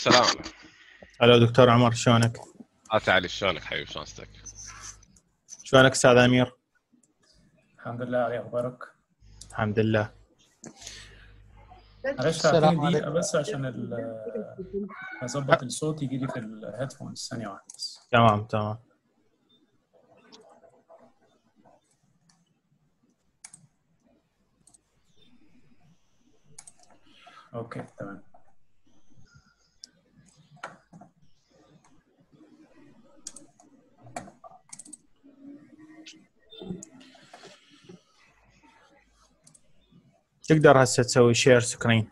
السلام هلا دكتور عمر شلونك؟ اتى علي شلونك حبيبي شلون استك؟ شلونك استاذ امير؟ الحمد لله علي اخبارك الحمد لله معلش السلام اعطيني دقيقة عليكم. بس عشان ال- اظبط الصوت يجي لي في الهيدفونز ثانية واحدة بس تمام تمام اوكي تمام تقدر هسه تسوي شير سكرين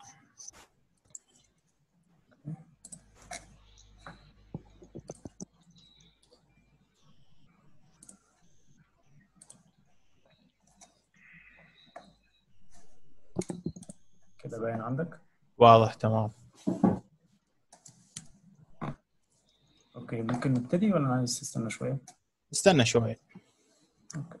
كده باين عندك واضح تمام اوكي ممكن نبتدي ولا عايز تستنى شوية استنى شوي اوكي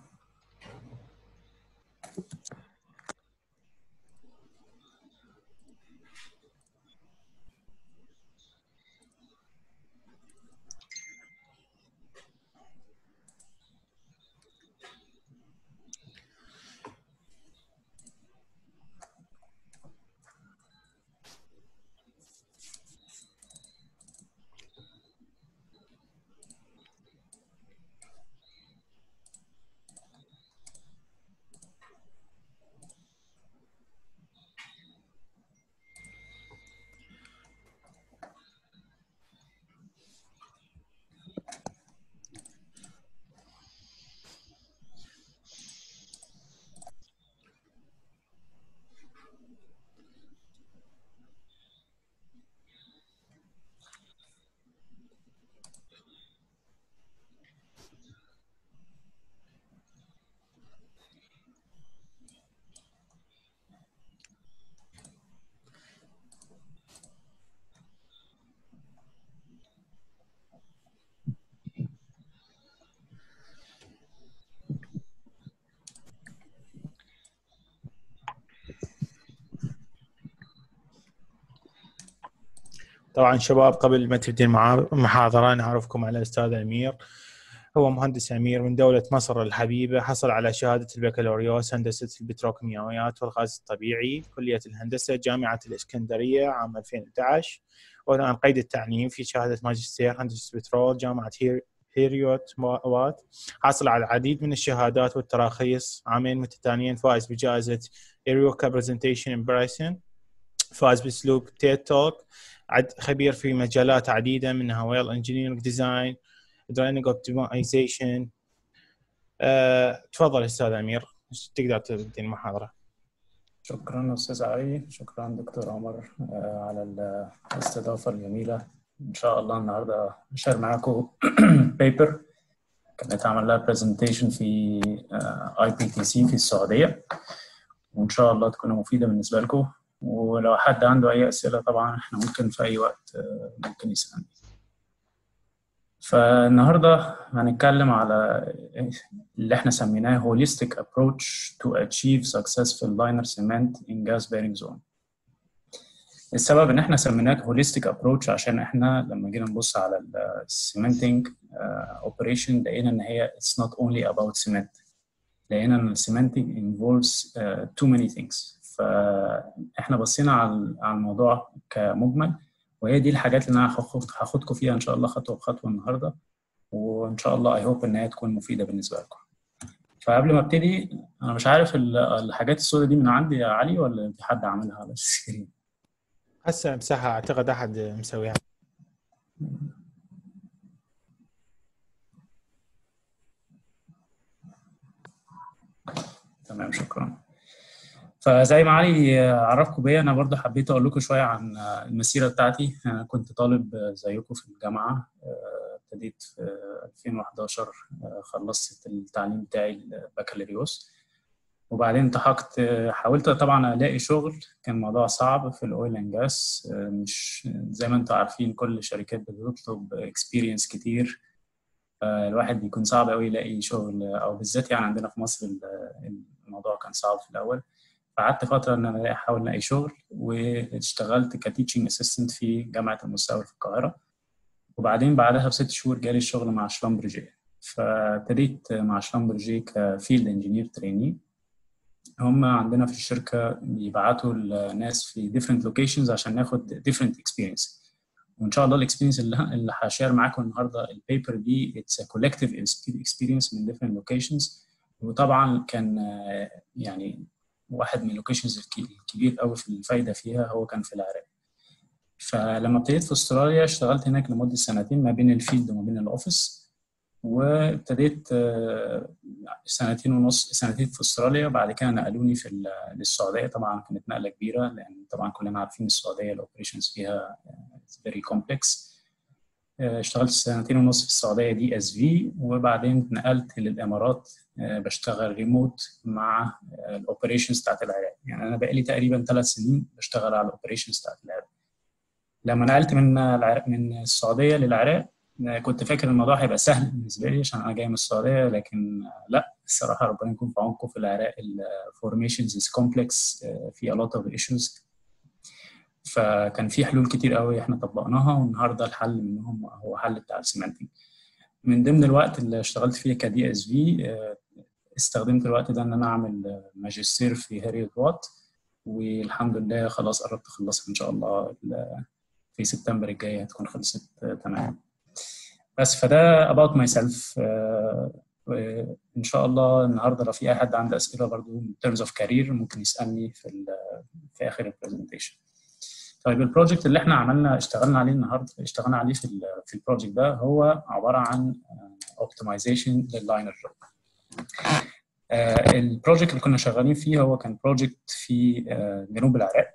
طبعا شباب قبل ما تبدي المعا- المحاضرة نعرفكم على الأستاذ أمير هو مهندس أمير من دولة مصر الحبيبة حصل على شهادة البكالوريوس هندسة البتروكيماويات والغاز الطبيعي كلية الهندسة جامعة الإسكندرية عام 2011 والآن قيد التعليم في شهادة ماجستير هندسة بترول جامعة هير هيريوت وات حاصل على العديد من الشهادات والتراخيص عامين متتاليين فائز بجائزة إيريوكا برزنتيشن إن برايسون فاز باسلوب تيد توك عد خبير في مجالات عديده منها ويل انجينيرنج ديزاين درينج اوبتمايزيشن تفضل استاذ امير تقدر تبدي المحاضره شكرا استاذ علي شكرا دكتور عمر آه، على ال- الاستضافة الجميلة ان شاء الله النهاردة هشار معاكم بيبر كانت عمل لها برزنتيشن في اي بي تي سي في السعودية وان شاء الله تكون مفيدة بالنسبة لكم ولو حد عنده اي اسئلة طبعا احنا ممكن في اي وقت آه، ممكن يسألني فالنهارده هنتكلم على اللي احنا سميناه holistic approach to achieve successful liner cement in gas bearing zone. السبب ان احنا سميناه holistic approach عشان احنا لما جينا نبص على السيمنتنج اوبريشن لقينا ان هي it's not only about cement لقينا ان السيمنتنج involves uh, too many things فاحنا بصينا على على الموضوع كمجمل وهي دي الحاجات اللي انا هاخد- هاخدكم فيها ان شاء الله خطوه بخطوه النهارده وان شاء الله اي هوب ان هي تكون مفيده بالنسبه لكم فقبل ما ابتدي انا مش عارف ال- الحاجات السوداء دي من عندي يا علي ولا في حد عاملها على السكرين هسه امسحها اعتقد احد مسويها تمام شكرا فزي ما علي عرفكم بيا انا برضه حبيت اقول لكم شويه عن المسيره بتاعتي انا كنت طالب زيكم في الجامعه ابتديت في 2011 خلصت التعليم بتاعي البكالوريوس وبعدين التحقت حاولت طبعا الاقي شغل كان الموضوع صعب في الاويل اند جاس مش زي ما انتم عارفين كل الشركات بتطلب اكسبيرينس كتير الواحد بيكون صعب قوي يلاقي شغل او بالذات يعني عندنا في مصر الموضوع كان صعب في الاول فقعدت فتره ان انا احاول الاقي شغل واشتغلت كتيتشنج اسيستنت في جامعه المستقبل في القاهره وبعدين بعدها بست شهور جالي الشغل مع شلمبرجي فابتديت مع شلمبرجي كفيلد انجينير تريني هم عندنا في الشركه بيبعتوا الناس في different locations عشان ناخد different experience وان شاء الله الاكسبيرينس اللي اللي هشير معاكم النهارده البيبر دي اتس كولكتيف اكسبيرينس من different locations وطبعا كان يعني واحد من اللوكيشنز الكبير قوي في الفايده فيها هو كان في العراق فلما ابتديت في استراليا اشتغلت هناك لمده سنتين ما بين الفيلد وما بين الاوفيس وابتديت سنتين ونص سنتين في استراليا بعد كده نقلوني في للسعوديه طبعا كانت نقله كبيره لان طبعا كلنا عارفين السعوديه الاوبريشنز فيها فيري كومبلكس اشتغلت سنتين ونص في السعوديه دي اس في وبعدين نقلت للامارات بشتغل ريموت مع الاوبريشنز بتاعت العراق يعني انا بقالي تقريبا ثلاث سنين بشتغل على الاوبريشنز بتاعت العراق لما نقلت من العراق من السعوديه للعراق كنت فاكر الموضوع هيبقى سهل بالنسبه لي عشان انا جاي من السعوديه لكن لا الصراحه ربنا يكون في عونكم في العراق الفورميشنز از كومبلكس في a lot of issues فكان في حلول كتير قوي احنا طبقناها والنهارده الحل منهم هو حل بتاع السيمانتنج من ضمن الوقت اللي اشتغلت فيه كدي اس في استخدمت الوقت ده ان انا اعمل ماجستير في هاريت وات والحمد لله خلاص قربت اخلصها ان شاء الله في سبتمبر الجاي هتكون خلصت تمام بس فده about myself ان شاء الله النهارده لو في اي حد عنده اسئله برضو in terms of career ممكن يسالني في في اخر البرزنتيشن طيب البروجكت اللي احنا عملنا اشتغلنا عليه النهارده اشتغلنا عليه في في البروجكت ده هو عباره عن اوبتمايزيشن لللاينر جوب البروجكت اللي كنا شغالين فيه هو كان بروجكت في جنوب العراق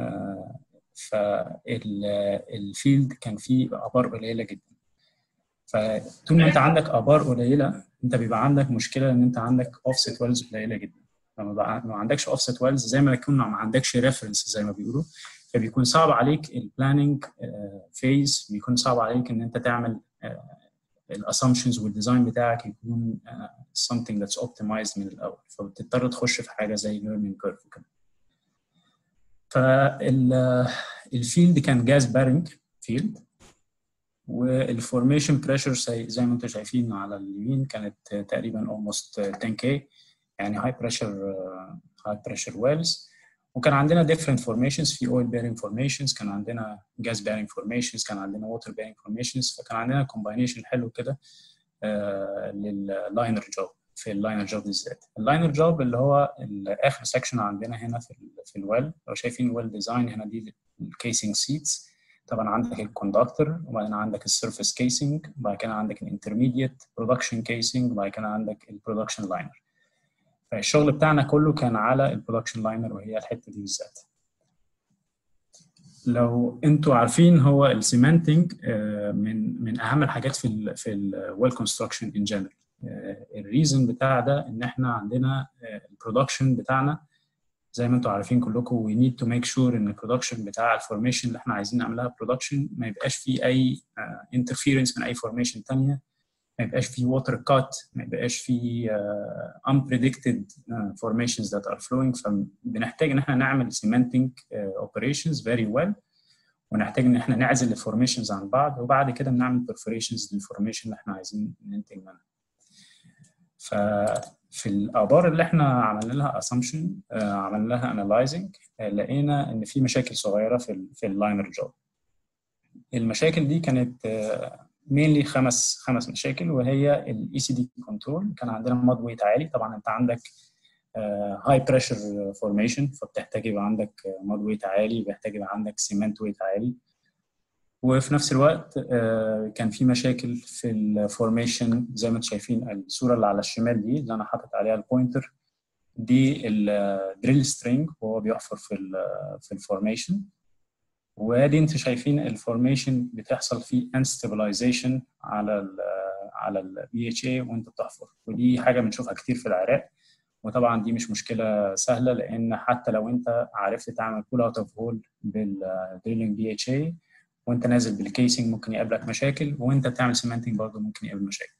فالفيلد كان فيه ابار قليله جدا فطول ما انت عندك ابار قليله انت بيبقى عندك مشكله ان انت عندك اوفست ويلز قليله جدا لما ما عندكش اوفست ويلز زي ما يكون ما عندكش ريفرنس زي ما بيقولوا فبيكون صعب عليك البلاننج فيز بيكون صعب عليك ان انت تعمل الاسامبشنز والديزاين بتاعك يكون something that's optimized من الاول فبتضطر تخش في حاجه زي learning curve وكده فالفيلد كان جاز بارنج فيلد والفورميشن بريشر زي ما انتم شايفين على اليمين كانت تقريبا almost 10k يعني هاي بريشر هاي بريشر ويلز وكان عندنا different formations في oil bearing formations كان عندنا gas bearing formations كان عندنا water bearing formations فكان عندنا combination حلو كده آه لللاينر جوب في اللاينر جوب بالذات اللاينر جوب اللي هو اخر سكشن عندنا هنا في ال في الويل لو شايفين الويل ديزاين هنا دي الكيسنج سيتس طبعا عندك الكوندكتور وبعدين عندك السيرفيس كيسنج وبعد كده عندك الانترميديت برودكشن كيسنج وبعد كده عندك البرودكشن لاينر فالشغل بتاعنا كله كان على البرودكشن لاينر وهي الحته دي بالذات لو انتوا عارفين هو السيمنتنج من من اهم الحاجات في ال في الويل كونستراكشن ان جنرال الريزن بتاع ده ان احنا عندنا البرودكشن بتاعنا زي ما انتوا عارفين كلكم وي نيد تو ميك شور ان البرودكشن بتاع الفورميشن اللي احنا عايزين نعملها برودكشن ما يبقاش فيه اي انترفيرنس من اي فورميشن ثانيه ما يبقاش فيه ووتر كات ما يبقاش فيه uh, unpredicted uh, formations that are flowing فبنحتاج ان احنا نعمل cementing uh, operations very well ونحتاج ان احنا نعزل الفورميشنز عن بعض وبعد كده بنعمل perforations للفورميشن اللي احنا عايزين ننتج منها ففي الابار اللي احنا عملنا لها assumption uh, عملنا لها analyzing uh, لقينا ان في مشاكل صغيره في ال في اللاينر جوب المشاكل دي كانت uh, مينلي خمس خمس مشاكل وهي الاي سي دي كنترول كان عندنا ماد ويت عالي طبعا انت عندك هاي بريشر فورميشن فبتحتاج يبقى عندك ماد ويت عالي بيحتاج يبقى عندك سيمنت ويت عالي وفي نفس الوقت uh, كان في مشاكل في الفورميشن زي ما انتم شايفين الصوره اللي على الشمال دي اللي انا حاطط عليها البوينتر دي الدريل سترينج وهو بيحفر في ال في الفورميشن وادي انتوا شايفين الفورميشن بتحصل فيه انستابلايزيشن على ال على البي اتش اي وانت بتحفر ودي حاجه بنشوفها كتير في العراق وطبعا دي مش مشكله سهله لان حتى لو انت عرفت تعمل بول اوت اوف هول بالدريلينج بي اتش اي وانت نازل بالكيسنج ممكن يقابلك مشاكل وانت بتعمل سيمنتنج برضه ممكن يقابل مشاكل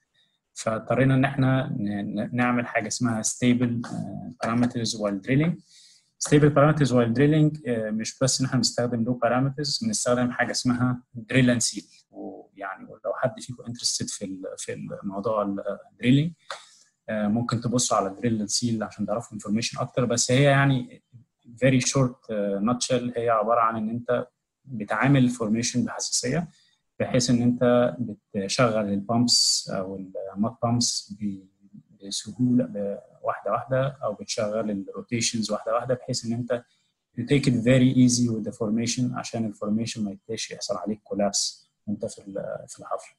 فاضطرينا ان احنا نعمل حاجه اسمها ستيبل بارامترز while drilling ستيبل بارامترز وايل دريلينج مش بس ان احنا بنستخدم لو بارامترز بنستخدم حاجه اسمها دريل اند سيل ويعني لو حد فيكم انترستد في ال- في الموضوع الدريلينج ممكن تبصوا على دريل اند سيل عشان تعرفوا انفورميشن اكتر بس هي يعني فيري شورت ناتشل هي عباره عن ان انت بتعامل الفورميشن بحساسيه بحيث ان انت بتشغل البامبس او المات بامبس بسهوله ب- واحده واحده او بتشغل الروتيشنز واحده واحده بحيث ان انت you take it very easy with the formation عشان الفورميشن ما يبقاش يحصل عليك كولابس وانت في ال- في الحفر.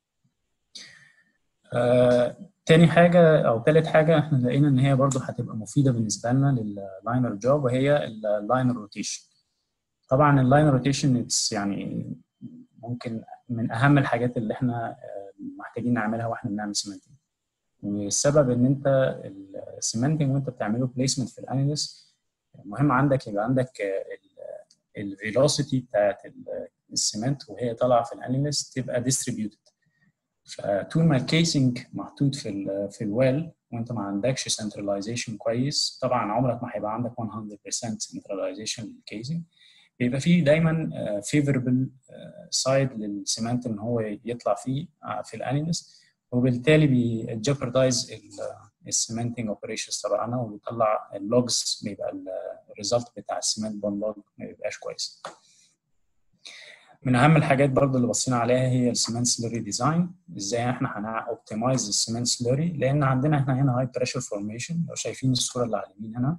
آه، تاني حاجة أو تالت حاجة احنا لقينا إن هي برضو هتبقى مفيدة بالنسبة لنا لللاينر جوب وهي اللاينر روتيشن. طبعا اللاينر روتيشن يعني ممكن من أهم الحاجات اللي احنا آه، محتاجين نعملها واحنا بنعمل سيمنتنج. والسبب ان انت السيمنتنج وانت بتعمله بليسمنت في الاناليس مهم عندك يبقى عندك الفيلوسيتي بتاعت ال- السيمنت وهي طالعه في الاناليس تبقى ديستريبيوتد فطول ما الكيسنج محطوط في ال في الويل وانت ما عندكش سنتراليزيشن كويس طبعا عمرك ما هيبقى عندك 100% سنتراليزيشن للكيسنج بيبقى فيه دايما فيفربل سايد للسيمنت ان هو يطلع فيه آه، في الاناليس وبالتالي بيجبردايز السيمنتنج اوبريشنز تبعنا وبيطلع اللوجز بيبقى الريزلت بتاع السيمنت بون لوج ما بيبقاش كويس. من اهم الحاجات برضو اللي بصينا عليها هي السيمنت سلوري ديزاين ازاي احنا هنوبتمايز السيمنت سلوري لان عندنا احنا هنا هاي بريشر فورميشن لو شايفين الصوره اللي على اليمين هنا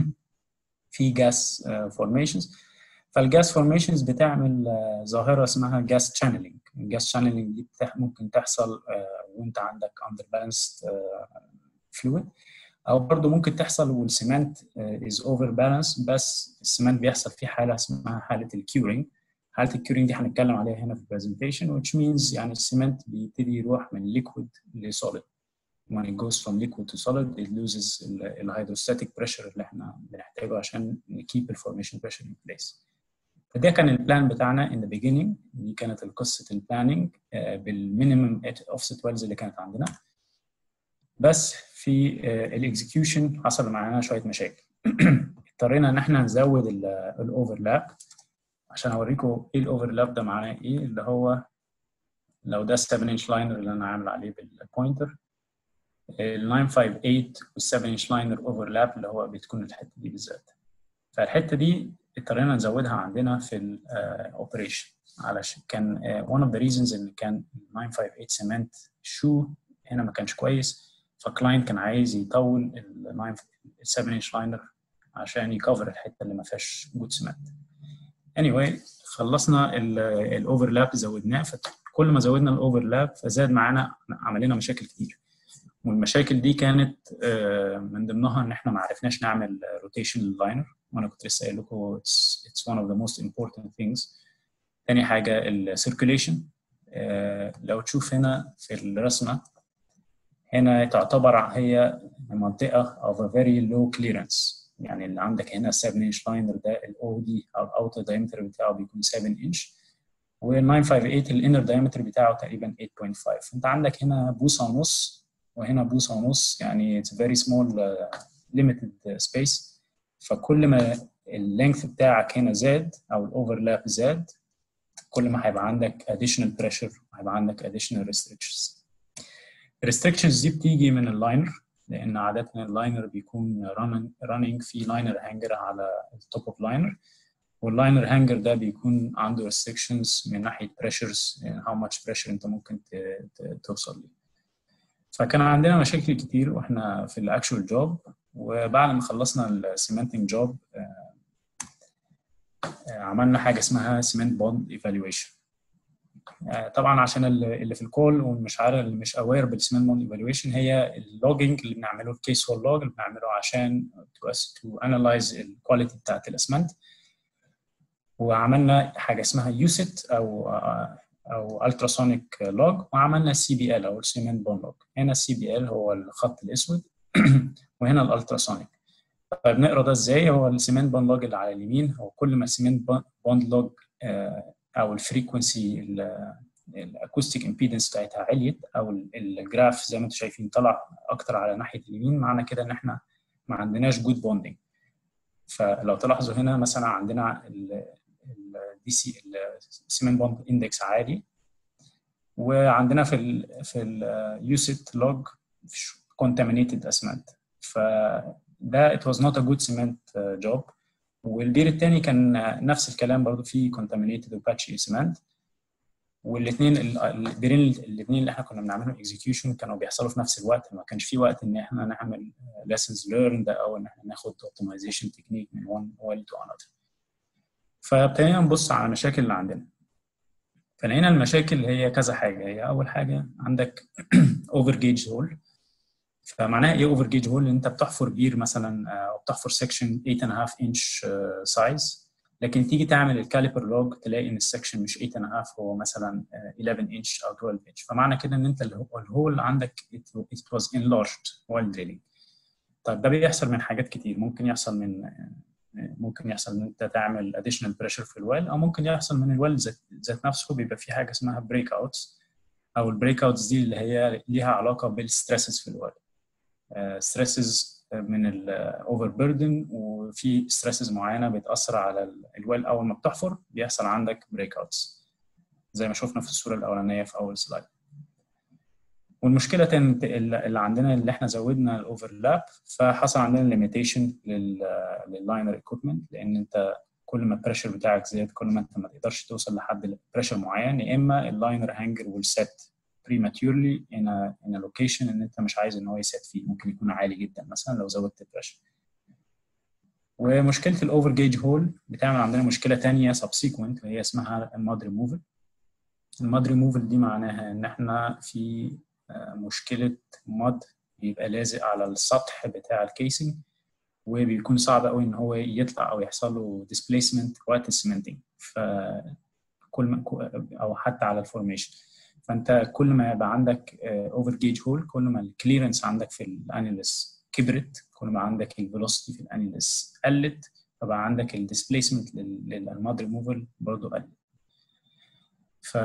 في جاس فورميشنز فالجاس فورميشنز بتعمل آه، ظاهره اسمها جاس تشانلينج الجاس تشانلينج دي بتح- ممكن تحصل آه، وانت عندك اندر بالانسد فلويد او برضه ممكن تحصل والسيمنت از اوفر بالانس بس السيمنت بيحصل فيه حاله اسمها حاله الكيورينج حاله الكيورينج دي هنتكلم عليها هنا في البرزنتيشن which means يعني السيمنت بيبتدي يروح من ليكويد لسوليد when it goes from liquid to solid it loses ال- الهيدروستاتيك بريشر اللي احنا بنحتاجه عشان نكيب الفورميشن بريشر in place فده كان البلان بتاعنا in the beginning دي كانت قصه البلاننج بالمينيمم اوفست ويلز اللي كانت عندنا بس في الاكزكيوشن حصل معانا شويه مشاكل اضطرينا ان احنا نزود الاوفرلاب عشان اوريكم ايه الاوفرلاب ده معناه ايه اللي هو لو ده 7 انش لاينر اللي انا عامل عليه بالبوينتر ال 958 وال 7 انش لاينر اوفرلاب اللي هو بتكون الحته دي بالذات فالحته دي اضطرينا نزودها عندنا في الاوبريشن علشان كان one of the reasons ان كان 958 سيمنت شو هنا ما كانش كويس فكلاينت كان عايز يطول ال 7 انش لاينر عشان يكفر الحته اللي ما فيهاش جود سيمنت anyway خلصنا الاوفرلاب زودناه فكل ما زودنا الاوفرلاب فزاد معانا عمل لنا مشاكل كتير والمشاكل دي كانت من ضمنها ان احنا ما عرفناش نعمل روتيشن لللاينر وانا كنت لسه قايل لكم it's, it's one of the most important things تاني حاجه السيركيليشن لو تشوف هنا في الرسمه هنا تعتبر هي منطقه of a very low clearance يعني اللي عندك هنا 7 انش لاينر ده الاو دي او الاوتر دايمتر بتاعه بيكون 7 انش وال 958 الانر دايمتر بتاعه تقريبا 8.5 فانت عندك هنا بوصه ونص وهنا بوصه ونص يعني it's very small uh, limited space فكل ما اللينث بتاعك هنا زاد او الاوفرلاب زاد كل ما هيبقى عندك additional pressure وهيبقى عندك additional restrictions الريستريكشنز دي بتيجي من اللاينر لان عاده اللاينر بيكون running في لاينر هانجر على التوب اوف لاينر واللاينر هانجر ده بيكون عنده restrictions من ناحيه pressures يعني how much pressure انت ممكن توصل ليه فكان عندنا مشاكل كتير واحنا في الاكشوال جوب وبعد ما خلصنا السيمنتنج جوب عملنا حاجه اسمها سيمنت بوند ايفالويشن طبعا عشان اللي في الكول ومش عارف اللي مش اوير بالسيمنت بوند ايفالويشن هي اللوجينج اللي بنعمله الكيس هول لوج اللي بنعمله عشان تو انالايز الكواليتي بتاعت الاسمنت وعملنا حاجه اسمها يوسيت او او التراسونيك لوج وعملنا السي بي ال او السيمنت بوند لوج هنا السي بي ال هو الخط الاسود وهنا الالتراسونيك طيب نقرا ده ازاي هو السيمنت بوند لوج اللي على اليمين هو كل ما السيمنت بوند لوج او الفريكونسي الاكوستيك امبيدنس بتاعتها عليت او الجراف زي ما انتم شايفين طلع اكتر على ناحيه اليمين معنى كده ان احنا ما عندناش جود بوندنج فلو تلاحظوا هنا مثلا عندنا الدي سي السيمنت بوند اندكس عالي وعندنا في ال في اليوسيت لوج contaminated اسمنت فده it was not a good cement job والبير الثاني كان نفس الكلام برضو فيه contaminated وباتشي سيمنت والاثنين البيرين الاثنين اللي احنا كنا بنعملهم اكزيكيوشن كانوا بيحصلوا في نفس الوقت ما كانش في وقت ان احنا نعمل lessons learned او ان احنا ناخد optimization technique من one well to another فابتدينا نبص على المشاكل اللي عندنا فلقينا المشاكل هي كذا حاجه هي اول حاجه عندك اوفر جيج هول فمعناها ايه اوفر جيج هول انت بتحفر بير مثلا او بتحفر سكشن 8.5 انش سايز لكن تيجي تعمل الكاليبر لوج تلاقي ان السكشن مش 8 and a half هو مثلا 11 انش او 12 انش فمعنى كده ان انت الهول عندك it was enlarged while drilling طيب ده بيحصل من حاجات كتير ممكن يحصل من ممكن يحصل ان انت تعمل additional pressure في الويل او ممكن يحصل من الويل ذات ذات نفسه بيبقى في حاجه اسمها بريك اوتس او البريك اوتس دي اللي هي ليها علاقه بالستريسز في الويل ستريسز من الاوفر بيردن وفي ستريسز معينه بتاثر على الويل اول ما بتحفر بيحصل عندك بريك اوتس زي ما شفنا في الصوره الاولانيه في اول سلايد والمشكله تاني اللي عندنا اللي احنا زودنا الاوفرلاب فحصل عندنا ليميتيشن لللاينر ايكويبمنت لان انت كل ما البريشر بتاعك زاد كل ما انت ما تقدرش توصل لحد بريشر معين يا اما اللاينر هانجر ويل سيت prematurely in a, in a location ان انت مش عايز ان هو يسيت فيه ممكن يكون عالي جدا مثلا لو زودت البريشر ومشكله الاوفر جيج هول بتعمل عندنا مشكله ثانيه سبسيكوينت وهي اسمها الماد ريموفل الماد ريموفل دي معناها ان احنا في مشكله ماد بيبقى لازق على السطح بتاع الكيسنج وبيكون صعب قوي ان هو يطلع او يحصل له ديسبيسمنت وقت السمنتنج فكل ما او حتى على الفورميشن فانت كل ما يبقى عندك اوفر جيج هول كل ما الكليرنس عندك في الانيلس كبرت كل ما عندك الفيلوسيتي في الانيلس قلت فبقى عندك الديسبيسمنت للماد ريموفل برضه قلت ف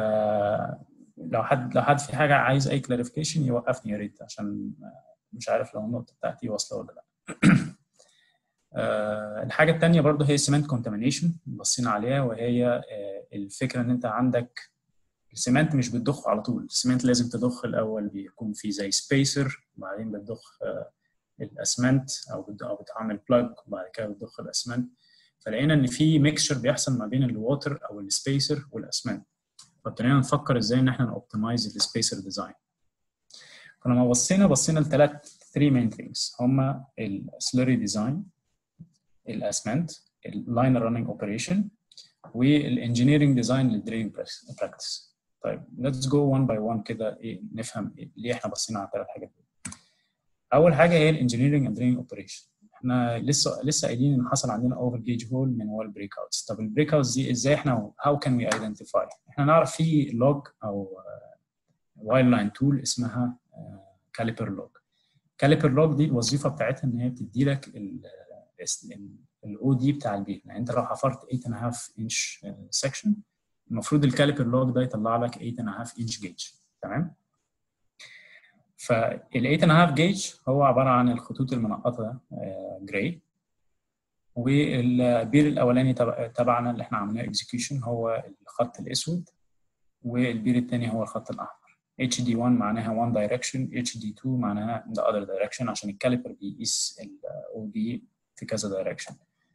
لو حد لو حد في حاجه عايز اي كلاريفيكيشن يوقفني يا ريت عشان مش عارف لو النقطه بتاعتي واصله ولا لا أه الحاجه الثانيه برضه هي السيمنت كونتامينيشن بصينا عليها وهي أه الفكره ان انت عندك السيمنت مش بتضخ على طول السيمنت لازم تضخ الاول بيكون في زي سبيسر وبعدين بتضخ أه الاسمنت او او بتعمل بلاج وبعد كده بتضخ الاسمنت فلقينا ان في ميكشر بيحصل ما بين الووتر او السبيسر والاسمنت فابتدينا نفكر ازاي ان احنا نوبتمايز السبيسر ديزاين فلما بصينا بصينا لثلاث 3 مين ثينجز هما السلوري ديزاين الاسمنت اللاينر راننج اوبريشن والانجينيرنج ديزاين للدرينج براكتس طيب ليتس جو 1 باي 1 كده ايه نفهم إيه ليه احنا بصينا على الثلاث حاجات دول اول حاجه هي الانجينيرنج اند درينج اوبريشن احنا لسه لسه قايلين ان حصل عندنا اوفر جيج هول من هو البريك اوتس طب البريك اوتس دي ازاي احنا هاو كان وي ايدنتيفاي احنا نعرف في لوج او وايل لاين تول اسمها كاليبر لوج كاليبر لوج دي الوظيفه بتاعتها ان هي بتدي لك الاو دي بتاع البيت يعني انت لو حفرت 8.5 انش سكشن المفروض الكاليبر لوج ده يطلع لك 8.5 انش جيج تمام فال 8.5 جيج هو عباره عن الخطوط المنقطه جراي والبير الاولاني تبعنا اللي احنا عملناه اكزيكيوشن هو الخط الاسود والبير الثاني هو الخط الاحمر HD1 معناها one direction HD2 معناها the other direction عشان الكاليبر بيقيس ال OD في كذا direction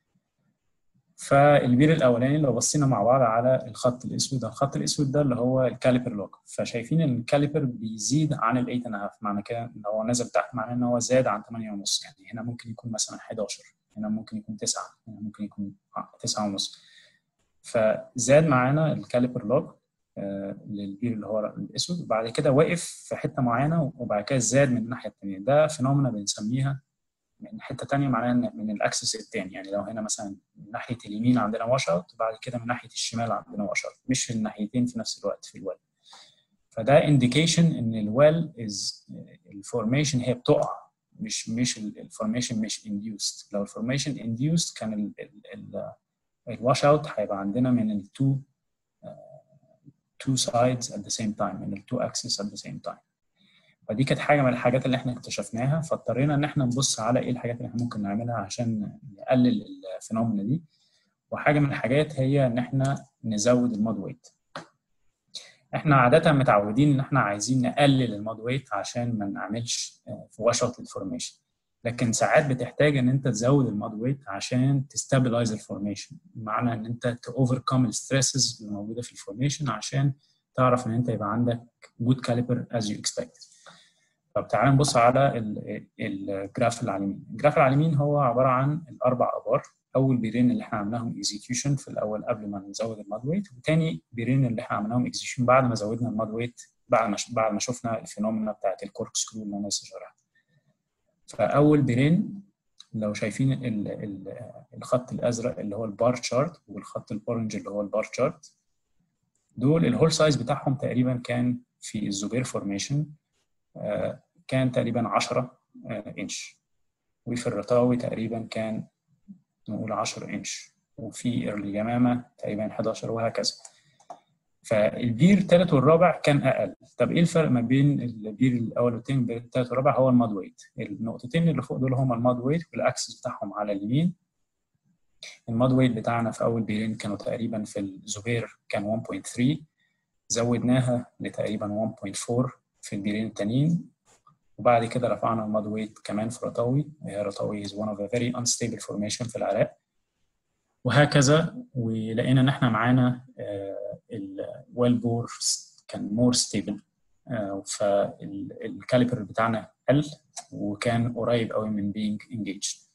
فالبير الاولاني لو بصينا مع بعض على الخط الاسود الخط الاسود ده اللي هو الكاليبر لوك فشايفين ان الكاليبر بيزيد عن ال 8.5 معنى كده ان هو نزل تحت معناه ان هو زاد عن 8.5 يعني هنا ممكن يكون مثلا 11 هنا ممكن يكون 9 هنا ممكن يكون 9 ونص فزاد معانا الكاليبر لوك آه للبير اللي هو الاسود وبعد كده وقف في حته معينه وبعد كده زاد من الناحيه الثانيه ده فينومينا بنسميها من حته ثانيه معناها من الاكسس الثاني يعني لو هنا مثلا من ناحيه اليمين عندنا واش اوت وبعد كده من ناحيه الشمال عندنا واش اوت مش في الناحيتين في نفس الوقت في الويل فده انديكيشن ان الويل از الفورميشن هي بتقع مش مش الفورميشن مش انديوست لو الفورميشن انديوست كان الواش اوت هيبقى عندنا من التو two sides at the same time من التو axis at the same time فدي كانت حاجه من الحاجات اللي احنا اكتشفناها فاضطرينا ان احنا نبص على ايه الحاجات اللي احنا ممكن نعملها عشان نقلل الفينومينا دي وحاجه من الحاجات هي ان احنا نزود المود ويت احنا عاده متعودين ان احنا عايزين نقلل المود ويت عشان ما نعملش في وشط الفورميشن لكن ساعات بتحتاج ان انت تزود المود ويت عشان تستابلايز الفورميشن بمعنى ان انت توفركم الستريسز اللي موجوده في الفورميشن عشان تعرف ان انت يبقى عندك جود كاليبر از يو اكسبكت طب تعالى نبص على الجراف اللي على اليمين الجراف اللي على اليمين هو عباره عن الاربع ابار اول بيرين اللي احنا عملناهم اكزيكيوشن في الاول قبل ما نزود الماد ويت وتاني بيرين اللي احنا عملناهم اكزيكيوشن بعد ما زودنا الماد ويت بعد ما بعد ما شفنا الفينومينا بتاعت الكورك سكرو اللي انا لسه شارحها فاول بيرين لو شايفين ال ال الخط الازرق اللي هو البار تشارت والخط الاورنج اللي هو البار تشارت دول الهول سايز بتاعهم تقريبا كان في الزبير فورميشن كان تقريبا 10 انش وفي الرطاوي تقريبا كان نقول 10 انش وفي اليمامه تقريبا 11 وهكذا فالبير الثالث والرابع كان اقل طب ايه الفرق ما بين البير الاول والثاني والبير الثالث والرابع هو الماد ويت النقطتين اللي فوق دول هم الماد ويت والاكسس بتاعهم على اليمين الماد ويت بتاعنا في اول بيرين كانوا تقريبا في الزبير كان 1.3 زودناها لتقريبا 1.4 في البيرين التانيين وبعد كده رفعنا الماد ويت كمان في رطاوي هي رطاوي is one of a very unstable formation في العراق وهكذا ولقينا ان احنا معانا الويل بور كان مور ستيبل فالكاليبر بتاعنا قل وكان قريب قوي من being engaged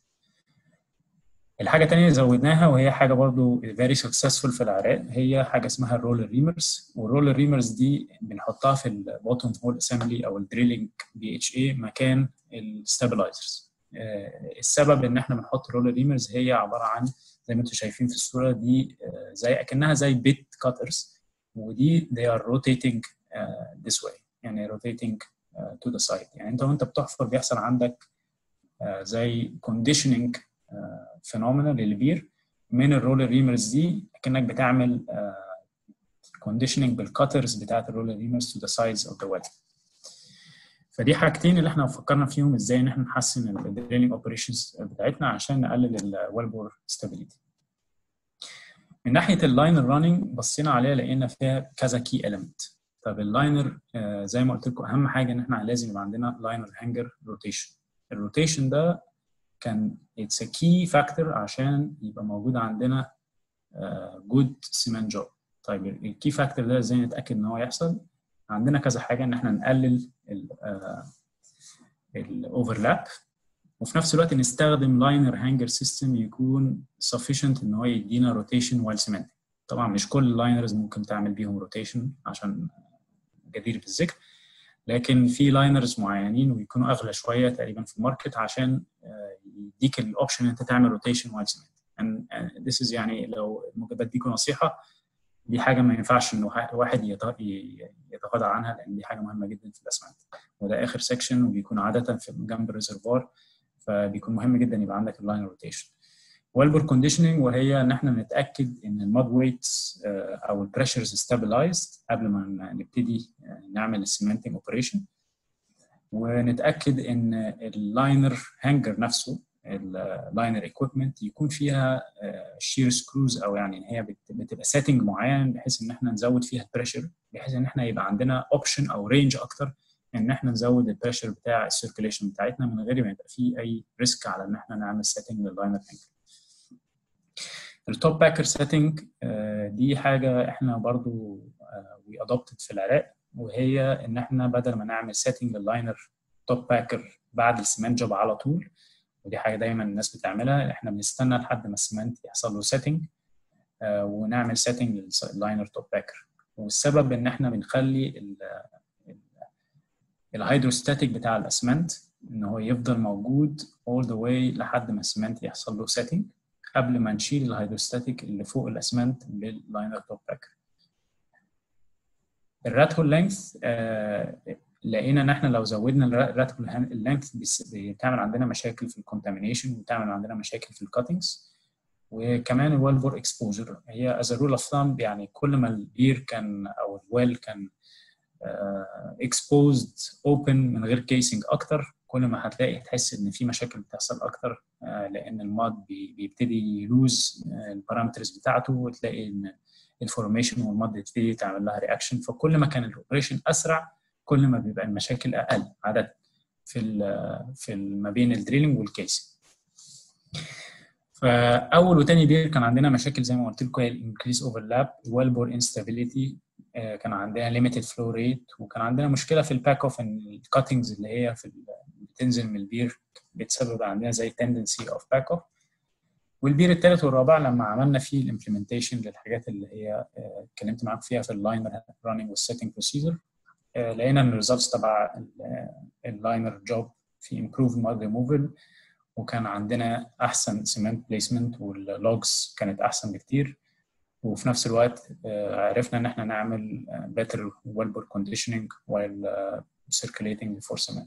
الحاجه الثانيه اللي زودناها وهي حاجه برضو very successful في العراق هي حاجه اسمها الرولر ريمرز والرولر ريمرز دي بنحطها في البوتوم هول اسمبلي او الدريلينج بي اتش اي مكان الستابلايزرز السبب ان احنا بنحط الرولر ريمرز هي عباره عن زي ما انتم شايفين في الصوره دي زي اكنها زي بيت كاترز ودي they are rotating uh, this way يعني rotating uh, to the side يعني انت وانت بتحفر بيحصل عندك uh, زي conditioning فينومينا للبير من الرولر ريمرز دي كانك بتعمل كونديشننج بالكاترز بتاعت الرولر ريمرز تو ذا سايدز اوف ذا ويل فدي حاجتين اللي احنا فكرنا فيهم ازاي ان احنا نحسن الدريلينج اوبريشنز بتاعتنا عشان نقلل الويل بور ستابيليتي من ناحيه اللاينر راننج بصينا عليها لقينا فيها كذا كي اليمنت طب اللاينر آه زي ما قلت لكم اهم حاجه ان احنا لازم يبقى عندنا لاينر هانجر روتيشن الروتيشن ده كان اتس كي فاكتور عشان يبقى موجود عندنا جود سيمنت جوب طيب الكي فاكتور ده ازاي نتاكد ان هو يحصل عندنا كذا حاجه ان احنا نقلل الاوفرلاب وفي نفس الوقت نستخدم لاينر هانجر سيستم يكون sufficient ان هو يدينا روتيشن وايل سيمنت طبعا مش كل اللاينرز ممكن تعمل بيهم روتيشن عشان جدير بالذكر لكن في لاينرز معينين ويكونوا اغلى شويه تقريبا في الماركت عشان يديك الاوبشن انت تعمل روتيشن وايل سيمنت ذس از يعني لو ممكن بديكم نصيحه دي حاجه ما ينفعش ان واحد يتغاضى عنها لان دي حاجه مهمه جدا في الاسمنت وده اخر سيكشن وبيكون عاده في جنب الريزرفوار فبيكون مهم جدا يبقى عندك اللاين روتيشن والبور كونديشننج وهي ان احنا نتاكد ان الماد ويتس او البريشرز ستابلايزد قبل ما نبتدي نعمل السيمنتنج اوبريشن ونتاكد ان اللاينر هانجر نفسه اللاينر ايكويبمنت يكون فيها شير سكروز او يعني ان هي بتبقى سيتنج معين بحيث ان احنا نزود فيها البريشر بحيث ان احنا يبقى عندنا اوبشن او رينج اكتر ان احنا نزود البريشر بتاع السيركيليشن بتاعتنا من غير ما يبقى فيه اي ريسك على ان احنا نعمل سيتنج لللاينر هانجر التوب باكر سيتنج دي حاجه احنا برضو وي ادوبتد في العراق وهي ان احنا بدل ما نعمل سيتنج لللاينر توب باكر بعد السمنت جوب على طول ودي حاجه دايما الناس بتعملها احنا بنستنى لحد ما السمنت يحصل له سيتنج ونعمل سيتنج لللاينر توب باكر والسبب ان احنا بنخلي الهيدروستاتيك بتاع الاسمنت ان هو يفضل موجود all the way لحد ما السمنت يحصل له سيتنج قبل ما نشيل الهيدروستاتيك اللي فوق الاسمنت لللاينر توب باكر الرات هول لينث لقينا ان احنا لو زودنا الرات هول لينث بتعمل عندنا مشاكل في الكونتامينيشن وبتعمل عندنا مشاكل في الكاتنجز وكمان الويل بور اكسبوجر هي از رول اوف ثامب يعني كل ما البير كان او الويل كان اكسبوزد اوبن من غير كيسنج اكتر كل ما هتلاقي تحس ان في مشاكل بتحصل اكتر لان الماد بيبتدي يلوز البارامترز بتاعته وتلاقي ان الفورميشن والماد تبتدي تعمل لها رياكشن فكل ما كان الاوبريشن اسرع كل ما بيبقى المشاكل اقل عدد في في ما بين الدريلنج والكيسنج فاول وتاني بير كان عندنا مشاكل زي ما قلت لكم هي الانكريز اوفرلاب الويل بور انستابيليتي كان عندنا ليميتد فلو ريت وكان عندنا مشكله في الباك اوف ان الكاتنجز اللي هي في بتنزل من البير بتسبب عندنا زي تندنسي اوف باك اوف والبير الثالث والرابع لما عملنا فيه الامبلمنتيشن للحاجات اللي هي اتكلمت معاكم فيها في اللاينر راننج والسيتنج بروسيجر لقينا ان الريزلتس تبع اللاينر جوب في امبروف ماد ريموفل وكان عندنا احسن سيمنت بليسمنت واللوجز كانت احسن بكتير وفي نفس الوقت عرفنا ان احنا نعمل better wellbore conditioning while circulating before cement.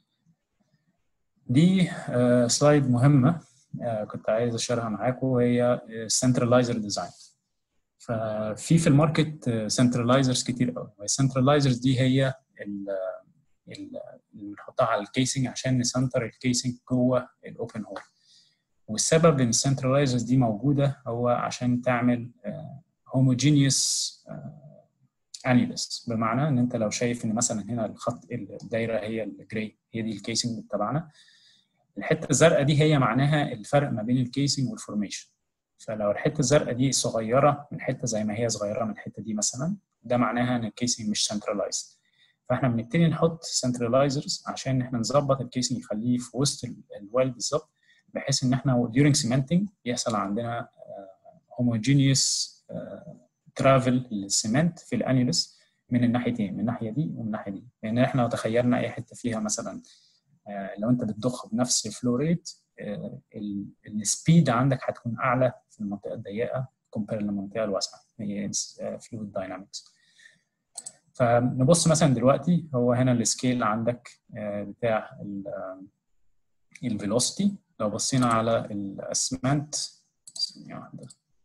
دي سلايد مهمة كنت عايز اشارها معاكم وهي centralizer design. ففي في الماركت centralizers كتير قوي والcentralizers دي هي اللي بنحطها على الكيسنج عشان نسنتر الكيسنج جوه الاوبن هول. والسبب ان السنترلايزرز دي موجوده هو عشان تعمل هوموجينيوس انيلس بمعنى ان انت لو شايف ان مثلا هنا الخط الدايره هي الجراي هي دي الكيسنج تبعنا الحته الزرقاء دي هي معناها الفرق ما بين الكيسنج والفورميشن فلو الحته الزرقاء دي صغيره من حته زي ما هي صغيره من الحته دي مثلا ده معناها ان الكيسنج مش سنترلايزد فاحنا بنبتدي نحط سنترلايزرز عشان احنا نظبط الكيسنج يخليه في وسط الويل بالظبط بحيث ان احنا during cementing يحصل عندنا homogeneous ترافل للسمنت في الانيلس من الناحيتين من الناحيه دي ومن الناحيه دي لان احنا لو تخيلنا اي حته فيها مثلا لو انت بتضخ بنفس الفلو ريت السبيد عندك هتكون اعلى في المنطقه الضيقه كومبير للمنطقه الواسعه هي فلويد داينامكس فنبص مثلا دلوقتي هو هنا السكيل عندك بتاع الفيلوسيتي لو بصينا على الاسمنت ثانية واحدة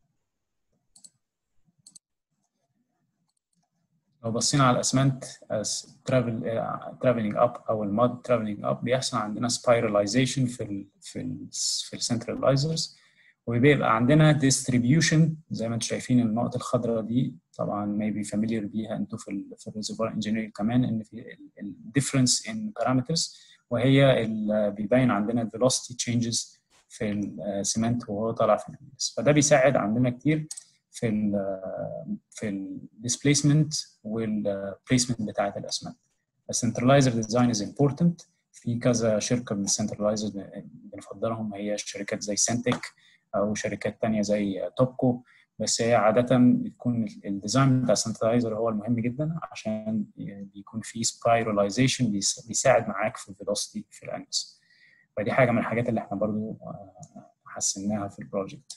لو بصينا على الاسمنت ترافل ترافلينج اب او المود ترافلينج اب بيحصل عندنا سبايراليزيشن في ال في ال في السنترلايزرز وبيبقى عندنا ديستريبيوشن زي ما انتم شايفين النقط الخضراء دي طبعا maybe familiar بيها انتم في ال في الريزرفوار انجينيرنج كمان ان في الديفرنس ان بارامترز وهي اللي بيبين عندنا الفيلوسيتي تشينجز في السيمنت وهو طالع في الانجلس فده بيساعد عندنا كتير في ال في الديسبيسمنت والبليسمنت بتاعه الاسمنت السنترلايزر ديزاين از امبورتنت في كذا شركه من السنترلايزر بنفضلهم هي شركات زي سنتك او شركات تانية زي توبكو بس هي عادة بتكون الديزاين بتاع السنتلايزر هو المهم جدا عشان بيكون في سبايراليزيشن بيساعد معاك في الفيلوسيتي في الانس فدي حاجة من الحاجات اللي احنا برضو حسناها في البروجكت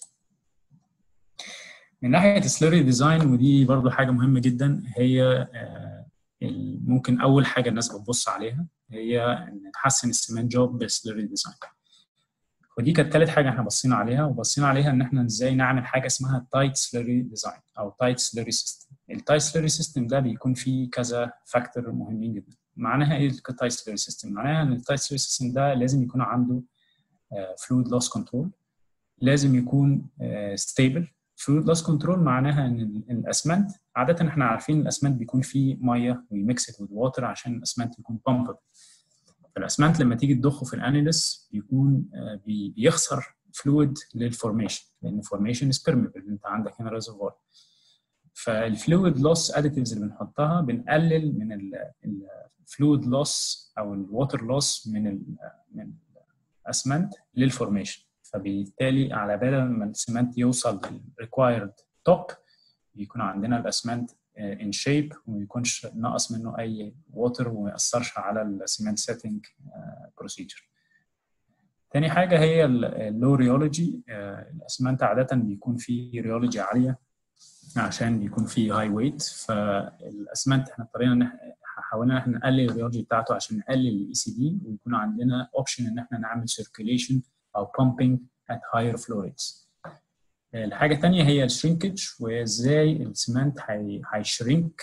من ناحية السلوري ديزاين ودي برضو حاجة مهمة جدا هي ممكن أول حاجة الناس بتبص عليها هي إن نحسن السيمنت جوب بالسلوري ديزاين ودي كانت ثالث حاجه احنا بصينا عليها وبصينا عليها ان احنا ازاي نعمل حاجه اسمها تايت سلوري ديزاين او تايت سلوري سيستم التايت سلوري سيستم ده بيكون فيه كذا فاكتور مهمين جدا معناها ايه التايت سلوري سيستم معناها ان التايت سلوري سيستم ده لازم يكون عنده فلويد لوس كنترول لازم يكون ستيبل فلويد لوس كنترول معناها ان الاسمنت عاده احنا عارفين الاسمنت بيكون فيه ميه ويميكس وذ ووتر عشان الاسمنت يكون بامبل فالاسمنت لما تيجي تضخه في الانيلس بيكون بيخسر فلويد للفورميشن لان الفورميشن از بيرميبل انت عندك هنا ريزرفوار فالفلويد لوس اديتيفز اللي بنحطها بنقلل من الفلويد لوس او الووتر لوس من ال من الاسمنت للفورميشن فبالتالي على بال ما السمنت يوصل للريكوايرد توب بيكون عندنا الاسمنت ان شيب وما يكونش ناقص منه اي ووتر وما ياثرش على السيمنت سيتنج بروسيجر تاني حاجه هي اللو ريولوجي الاسمنت عاده بيكون فيه ريولوجي عاليه عشان بيكون فيه هاي ويت فالاسمنت احنا اضطرينا ان احنا حاولنا ان احنا نقلل الريولوجي بتاعته عشان نقلل الاي سي دي ويكون عندنا اوبشن ان احنا نعمل سيركيليشن او pumping at higher flow rates الحاجة الثانية هي الشرينكج وازاي السمنت هيشرينك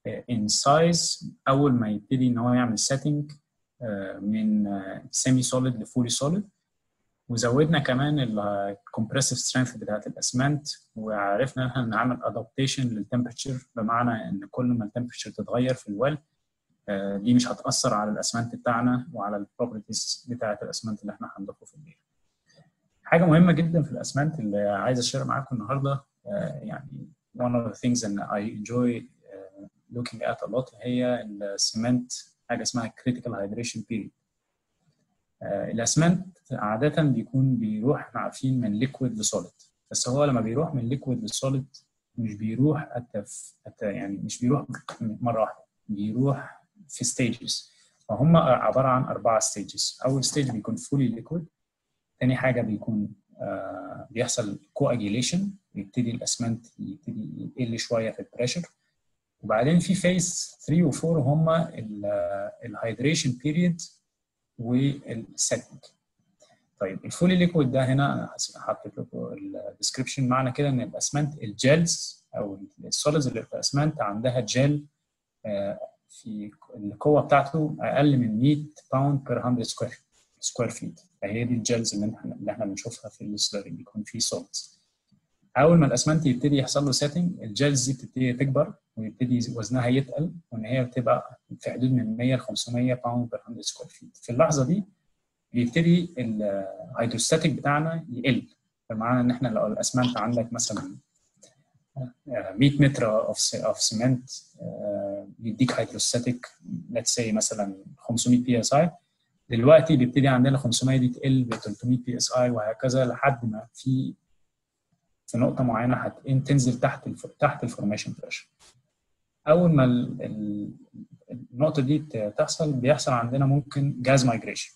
ان سايز اول ما يبتدي ان هو يعمل سيتنج من سيمي سوليد لفولي سوليد وزودنا كمان الكومبريسيف سترينث بتاعت الاسمنت وعرفنا ان احنا نعمل ادابتيشن للتمبرتشر بمعنى ان كل ما التمبرتشر تتغير في الويل دي مش هتاثر على الاسمنت بتاعنا وعلى البروبرتيز بتاعت الاسمنت اللي احنا هنضيفه في البيت. حاجه مهمه جدا في الاسمنت اللي عايز اشير معاكم النهارده يعني one of the things that I enjoy uh, looking at a lot هي السمنت حاجه اسمها critical hydration period. Uh, الاسمنت عاده بيكون بيروح احنا عارفين من ليكويد لسوليد بس هو لما بيروح من ليكويد لسوليد مش بيروح أتف أت يعني مش بيروح مره واحده بيروح في ستيجز فهم عباره عن اربعه ستيجز اول ستيج بيكون فولي ليكويد تاني حاجه بيكون آه بيحصل كواجيليشن بيبتدي الاسمنت يبتدي يقل شويه في البريشر وبعدين في فيز 3 و4 هم الهيدريشن بيريد والسيتنج طيب الفولي ليكويد ده هنا انا حاطط لكم الديسكربشن معنى كده ان الاسمنت الجيلز او السوليدز اللي في الاسمنت عندها جيل آه في القوه بتاعته اقل من 100 باوند بير 100 سكوير سكوير فيت فهي دي الجيلز اللي احنا اللي احنا بنشوفها في السلري بيكون فيه سولتس اول ما الاسمنت يبتدي يحصل له سيتنج الجيلز دي بتبتدي تكبر ويبتدي وزنها يتقل وان هي بتبقى في حدود من 100 ل 500 باوند بير 100 سكوير فيت في اللحظه دي بيبتدي الهيدروستاتيك بتاعنا يقل بمعنى ان احنا لو الاسمنت عندك مثلا 100 متر اوف اوف سيمنت يديك هيدروستاتيك ليتس سي مثلا 500 بي اس اي دلوقتي بيبتدي عندنا 500 دي تقل ب 300 بي اس اي وهكذا لحد ما في في نقطه معينه هت تنزل تحت الف... تحت الفورميشن بريشر اول ما ال... ال... النقطه دي تحصل بيحصل عندنا ممكن جاز مايجريشن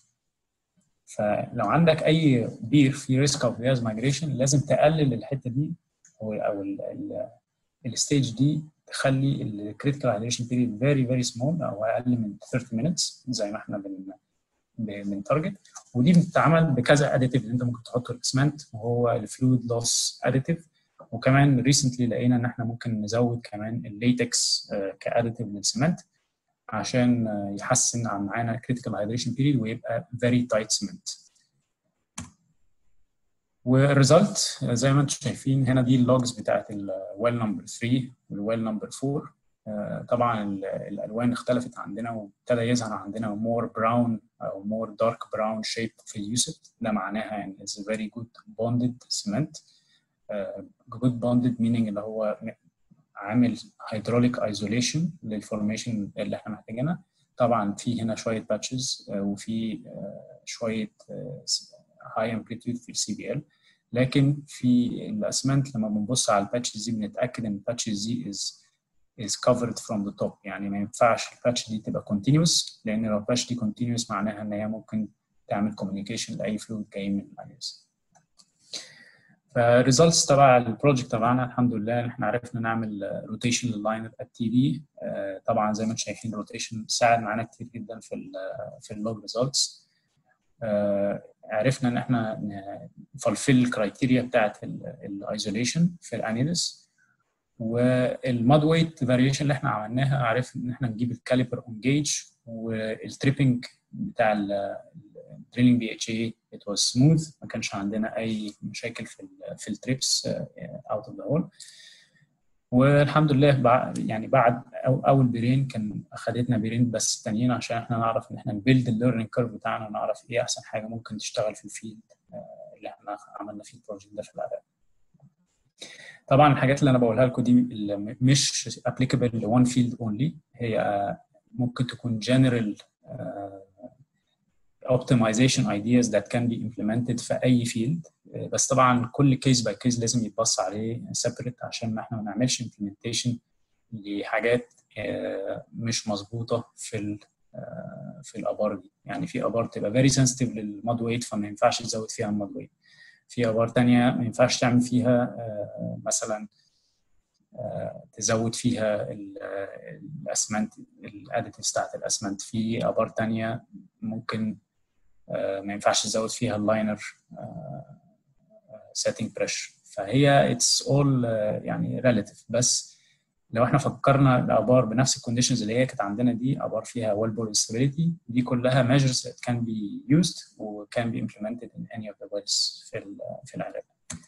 فلو عندك اي بير في ريسك اوف جاز مايجريشن لازم تقلل الحته دي او او الستيج دي تخلي الكريتيكال هايدريشن بيريد فيري فيري سمول او اقل من 30 مينتس زي ما احنا بن بنتارجت ودي بتتعمل بكذا اديتيف اللي انت ممكن تحطه الاسمنت وهو الفلويد لوس اديتيف وكمان ريسنتلي لقينا ان احنا ممكن نزود كمان الليتكس كاديتيف للسمنت عشان يحسن عن معانا كريتيكال هايدريشن بيريد ويبقى فيري تايت سمنت والريزلت زي ما انتم شايفين هنا دي اللوجز بتاعت الويل نمبر 3 والويل نمبر 4 طبعا الالوان اختلفت عندنا وابتدى يظهر عندنا مور براون او مور دارك براون شيب في اليوسف ده معناها ان اتس فيري جود بوندد سيمنت جود بوندد مينينج اللي هو عامل هيدروليك ايزوليشن للفورميشن اللي احنا محتاجينها طبعا في هنا شويه باتشز وفي شويه هاي امبليتيود في السي بي ال لكن في الاسمنت لما بنبص على الباتشز دي بنتاكد ان الباتشز دي از is covered from the top يعني ما ينفعش الباتش دي تبقى continuous لان لو الباتش دي continuous معناها ان هي ممكن تعمل communication لاي فلويد جاي من الايس فالريزلتس تبع البروجكت تبعنا الحمد لله ان احنا عرفنا نعمل روتيشن لللاينر ات تي دي طبعا زي ما انتم شايفين الروتيشن ساعد معانا كتير جدا في ال في اللوج ريزلتس عرفنا ان احنا نفلفل الكرايتيريا بتاعت الايزوليشن في الانيلس والماد ويت فاريشن اللي احنا عملناها عرفنا ان احنا نجيب الكاليبر اون جيج والتريبنج بتاع الدريلينج بي اتش اي ات واز سموث ما كانش عندنا اي مشاكل في ال في التريبس اوت اوف ذا هول والحمد لله بعد يعني بعد أو اول بيرين كان اخذتنا بيرين بس تانيين عشان احنا نعرف ان احنا نبيلد الليرنينج كيرف بتاعنا ونعرف ايه احسن حاجه ممكن تشتغل في الفيلد اللي احنا عملنا فيه البروجكت ده في العراق. طبعا الحاجات اللي انا بقولها لكم دي مش applicable لون فيلد اونلي هي ممكن تكون general optimization ideas that can be implemented في اي فيلد بس طبعا كل كيس باي كيس لازم يتبص عليه separate عشان ما احنا ما نعملش implementation لحاجات مش مظبوطه في ال في الابار دي يعني في ابار تبقى فيري سنسيتيف للماد ويت فما ينفعش تزود فيها الماد ويت في ابار تانية ما ينفعش تعمل فيها مثلا تزود فيها الاسمنت الاديتيفز بتاعت الاسمنت في ابار تانية ممكن ما ينفعش تزود فيها اللاينر سيتنج بريشر فهي اتس اول يعني ريلاتيف بس لو احنا فكرنا الابار بنفس الكونديشنز اللي هي كانت عندنا دي ابار فيها well bore stability دي كلها measures that can be used و can be implemented in any of the wells في في العلاج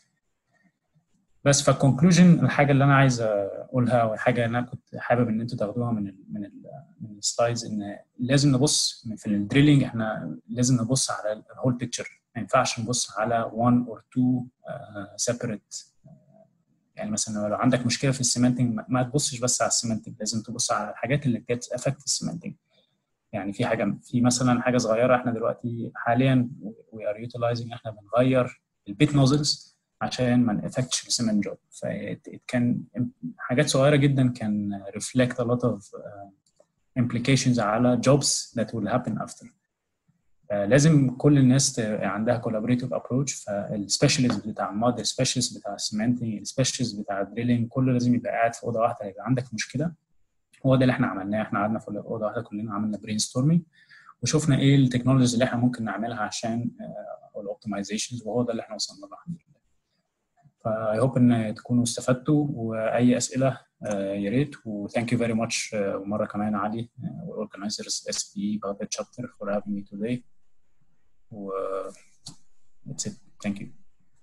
بس فالكونكلوجن الحاجه اللي انا عايز اقولها والحاجه اللي انا كنت حابب ان انتوا تاخدوها من ال من ال من السلايدز ان لازم نبص في الدريلينج احنا لازم نبص على الهول بيكتشر ما ينفعش نبص على one or two uh, separate يعني مثلا لو عندك مشكله في السيمنتنج ما تبصش بس على السيمنتنج لازم تبص على الحاجات اللي بتت افكت السيمنتنج يعني في حاجه في مثلا حاجه صغيره احنا دلوقتي حاليا وي ار يوتيلايزنج احنا بنغير البيت نوزلز عشان ما نأفكتش السيمنت جوب فكان حاجات صغيره جدا كان reflect a lot of uh, implications على jobs that will happen after لازم كل الناس عندها collaborative approach فالسبيشالست بتاع الماد السبيشالست بتاع السيمنتنج السبيشالست بتاع الدريلينج كله لازم يبقى قاعد في اوضه واحده يبقى عندك مشكله هو ده اللي احنا عملناه احنا قعدنا في اوضه واحده كلنا عملنا برين ستورمينج وشفنا ايه التكنولوجيز اللي احنا ممكن نعملها عشان الاوبتمايزيشنز وهو ده اللي احنا وصلنا له الحمد لله فاي هوب ان تكونوا استفدتوا واي اسئله يا ريت وثانك يو فيري ماتش ومره كمان علي والاورجنايزرز اس بي بغداد شابتر فور هافينج مي توداي و that's it thank you